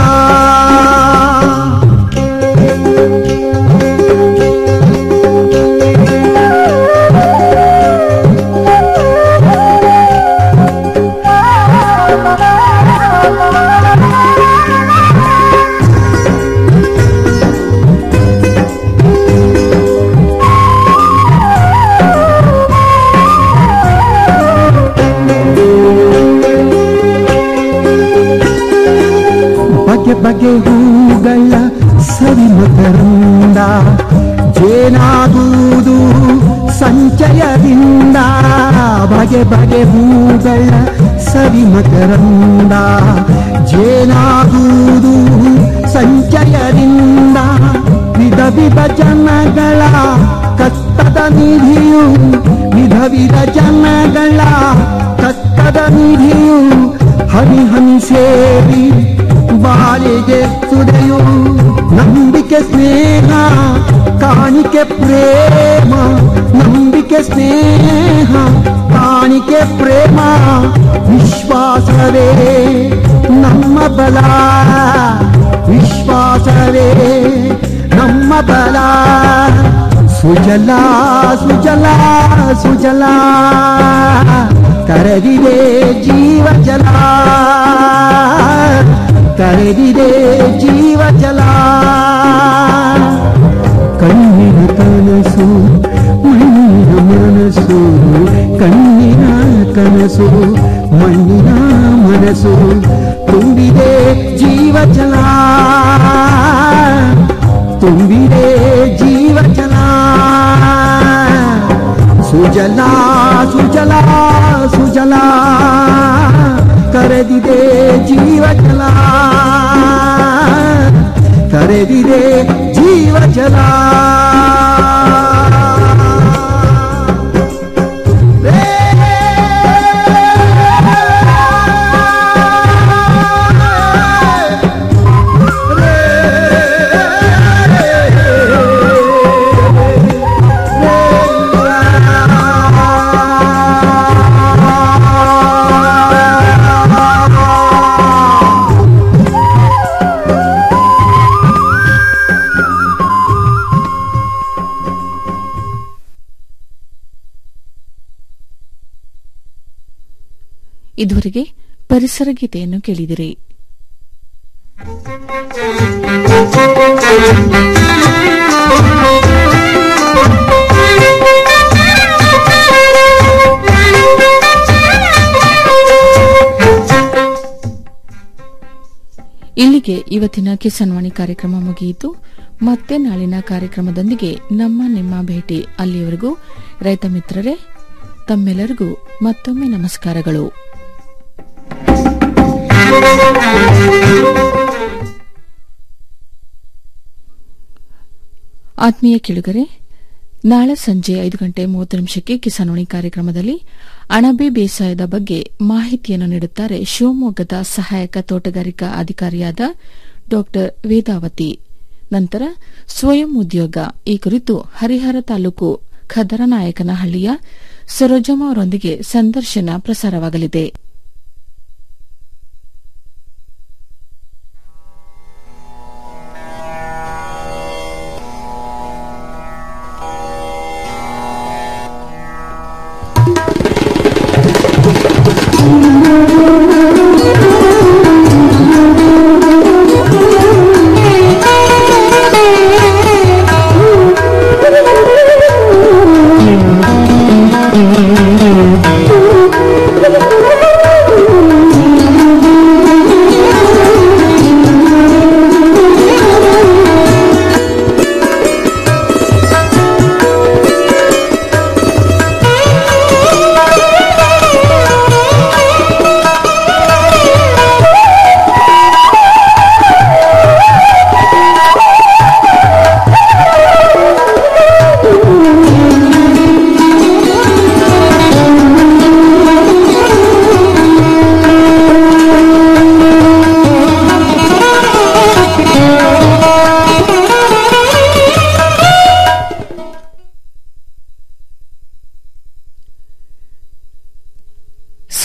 ಬಗೆ ಬಗೆ ಹೂಗಳ ಸವಿ ಮಕರಂದ ಜೇನಾಗುವುದು ಸಂಚಯದಿಂದ ಬಗೆ ಬಗೆ ಹೂಗಳ ಸವಿ ಮಕರಂದ ಜೇನಾಗುವುದು ಸಂಚಯದಿಂದ ವಿಧ ವಿಧ ಜನಗಳ ಕಷ್ಟದ ನಿಧಿಯು ವಿಧ ವಿಧ ಜನಗಳ ಕಷ್ಟದ ನಿಧಿಯು ಹನಿ ಹನಿ ಸೇರಿ ಬಾಳಿಗೆ ಸುದೆಯು ನಂಬಿಕೆ ಸ್ನೇಹ ಕಾಣಿಕೆ ಪ್ರೇಮ ನಂಬಿಕೆ ಸ್ನೇಹ ಕಾಣಿಕೆ ಪ್ರೇಮ ವಿಶ್ವಾಸವೇ ನಮ್ಮ ಬಲ ವಿಶ್ವಾಸವೇ ನಮ್ಮ ಬಲ ಸುಜಲ ಸುಜಲ ಸುಜಲ ಕರೆದಿದೆ ಜೀವ ಜಲ ಕರೆದಿದೆ ಜೀವ ಜಲ ಕಣ್ಣಿನ ಕನಸು ಮಣ್ಣಿನ ಮನಸ್ಸು ಕಣ್ಣಿನ ಕನಸು ಮಣ್ಣಿನ ಮನಸ್ಸು ತುಂಬಿದೆ ಜೀವ ಜಲ ತುಂಬಿದೆ ಜೀವ ಜಲ ಸುಜಲ ಸುಜಲ ಸುಜಲ ಕರೆದಿದೆ ಜೀವ ಜಲ ಕರೆದಿದೆ ಜೀವ ಜಲ ಇದುವರೆಗೆ ಪರಿಸರ ಗೀತೆಯನ್ನು ಕೇಳಿದಿರಿ ಇಲ್ಲಿಗೆ ಇವತ್ತಿನ ಕಿಸಾನ್ವಾಣಿ ಕಾರ್ಯಕ್ರಮ ಮುಗಿಯಿತು ಮತ್ತೆ ನಾಳಿನ ಕಾರ್ಯಕ್ರಮದೊಂದಿಗೆ ನಮ್ಮ ನಿಮ್ಮ ಭೇಟಿ ಅಲ್ಲಿಯವರೆಗೂ ರೈತ ಮಿತ್ರರೇ ತಮ್ಮೆಲ್ಲರಿಗೂ ಮತ್ತೊಮ್ಮೆ ನಮಸ್ಕಾರಗಳು ಆತ್ಮೀಯ ಕೇಳುಗರೆ ನಾಳೆ ಸಂಜೆ ಐದು ಗಂಟೆ ಮೂವತ್ತು ನಿಮಿಷಕ್ಕೆ ಕಿಸಾನ್ವಾಣಿ ಕಾರ್ಯಕ್ರಮದಲ್ಲಿ ಅಣಬೆ ಬೇಸಾಯದ ಬಗ್ಗೆ ಮಾಹಿತಿಯನ್ನು ನೀಡುತ್ತಾರೆ ಶಿವಮೊಗ್ಗದ ಸಹಾಯಕ ತೋಟಗಾರಿಕಾ ಅಧಿಕಾರಿಯಾದ ಡಾ ವೇದಾವತಿ ನಂತರ ಸ್ವಯಂ ಉದ್ಯೋಗ ಈ ಕುರಿತು ಹರಿಹರ ತಾಲೂಕು ಖದರನಾಯಕನಹಳ್ಳಿಯ ಸರೋಜಮ್ಮ ಅವರೊಂದಿಗೆ ಸಂದರ್ಶನ ಪ್ರಸಾರವಾಗಲಿದೆ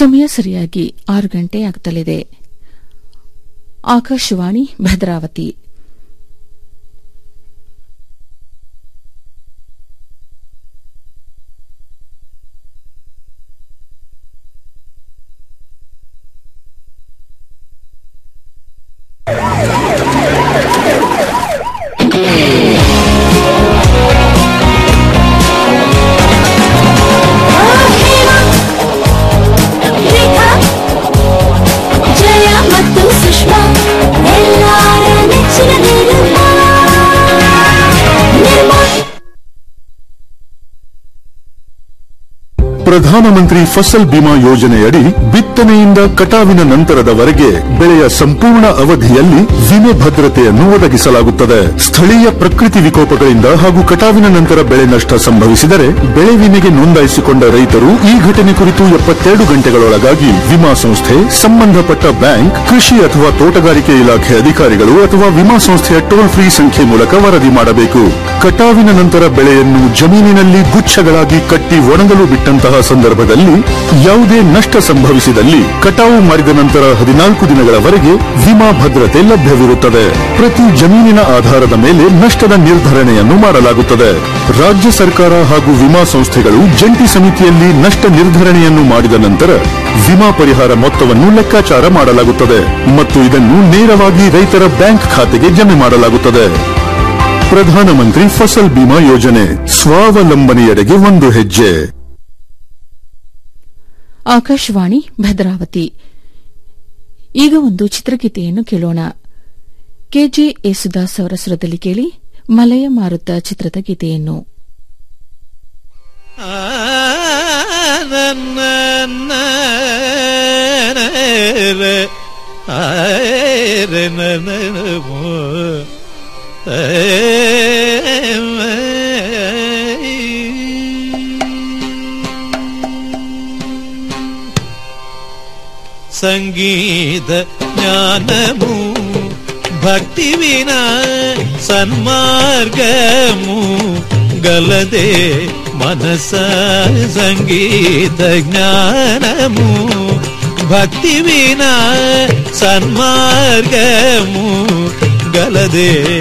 ಸಮಯ ಸರಿಯಾಗಿ ಆರು ಗಂಟೆ ಆಗ್ತಲಿದೆ ಆಕಾಶವಾಣಿ ಭದ್ರಾವತಿ ಜಯ ಮತ್ತು ಸುಷ್ಮಾ ಎಲ್ಲಾರ ನೆಚ್ಚಿನ ನಿರ್ಮಾ ನಿರ್ಮಾ ಪ್ರಧಾನಮಂತ್ರಿ ಫಸಲ್ ಬಿಮಾ ಯೋಜನೆಯಡಿ ಬಿತ್ತನೆಯಿಂದ ಕಟಾವಿನ ನಂತರದವರೆಗೆ ಬೆಳೆಯ ಸಂಪೂರ್ಣ ಅವಧಿಯಲ್ಲಿ ವಿಮೆ ಭದ್ರತೆಯನ್ನು ಒದಗಿಸಲಾಗುತ್ತದೆ ಸ್ಥಳೀಯ ಪ್ರಕೃತಿ ವಿಕೋಪಗಳಿಂದ ಹಾಗೂ ಕಟಾವಿನ ನಂತರ ಬೆಳೆ ನಷ್ಟ ಸಂಭವಿಸಿದರೆ ಬೆಳೆ ವಿಮೆಗೆ ನೋಂದಾಯಿಸಿಕೊಂಡ ರೈತರು ಈ ಘಟನೆ ಕುರಿತು ಎಪ್ಪತ್ತೆರಡು ಗಂಟೆಗಳೊಳಗಾಗಿ ವಿಮಾ ಸಂಸ್ಥೆ ಸಂಬಂಧಪಟ್ಟ ಬ್ಯಾಂಕ್ ಕೃಷಿ ಅಥವಾ ತೋಟಗಾರಿಕೆ ಇಲಾಖೆ ಅಧಿಕಾರಿಗಳು ಅಥವಾ ವಿಮಾ ಸಂಸ್ಥೆಯ ಟೋಲ್ ಫ್ರೀ ಸಂಖ್ಯೆ ಮೂಲಕ ವರದಿ ಮಾಡಬೇಕು ಕಟಾವಿನ ನಂತರ ಬೆಳೆಯನ್ನು ಜಮೀನಿನಲ್ಲಿ ಗುಚ್ಛಗಳಾಗಿ ಕಟ್ಟಿ ಒಣಗಲು ಬಿಟ್ಟಂತಹ ಸಂದರ್ಭದಲ್ಲಿ ಯಾವುದೇ ನಷ್ಟ ಸಂಭವಿಸಿದಲ್ಲಿ ಕಟಾವು ಮಾಡಿದ ನಂತರ ಹದಿನಾಲ್ಕು ದಿನಗಳವರೆಗೆ ವಿಮಾ ಭದ್ರತೆ ಲಭ್ಯವಿರುತ್ತದೆ ಪ್ರತಿ ಜಮೀನಿನ ಆಧಾರದ ಮೇಲೆ ನಷ್ಟದ ನಿರ್ಧರಣೆಯನ್ನು ಮಾಡಲಾಗುತ್ತದೆ ರಾಜ್ಯ ಸರ್ಕಾರ ಹಾಗೂ ವಿಮಾ ಸಂಸ್ಥೆಗಳು ಜಂಟಿ ಸಮಿತಿಯಲ್ಲಿ ನಷ್ಟ ನಿರ್ಧರಣೆಯನ್ನು ಮಾಡಿದ ನಂತರ ವಿಮಾ ಪರಿಹಾರ ಮೊತ್ತವನ್ನು ಲೆಕ್ಕಾಚಾರ ಮಾಡಲಾಗುತ್ತದೆ ಮತ್ತು ಇದನ್ನು ನೇರವಾಗಿ ರೈತರ ಬ್ಯಾಂಕ್ ಖಾತೆಗೆ ಜಮೆ ಮಾಡಲಾಗುತ್ತದೆ ಪ್ರಧಾನಮಂತ್ರಿ ಫಸಲ್ ಬಿಮಾ ಯೋಜನೆ ಸ್ವಾವಲಂಬನೆಯೆಡೆಗೆ ಒಂದು ಹೆಜ್ಜೆ ಆಕಾಶವಾಣಿ ಭದ್ರಾವತಿ ಈಗ ಒಂದು ಚಿತ್ರಗೀತೆಯನ್ನು ಕೇಳೋಣ ಕೆಜೆ ಯೇಸುದಾಸ್ ಅವರ ಸ್ವರದಲ್ಲಿ ಕೇಳಿ ಮಲೆಯ ಮಾರುತ ಚಿತ್ರದ ಗೀತೆಯನ್ನು సంగీత జ్ఞానము భక్తి వినా సన్మార్గము గలదే మనస సంగీత జ్ఞానము భక్తి వినా సన్మార్గము గలదే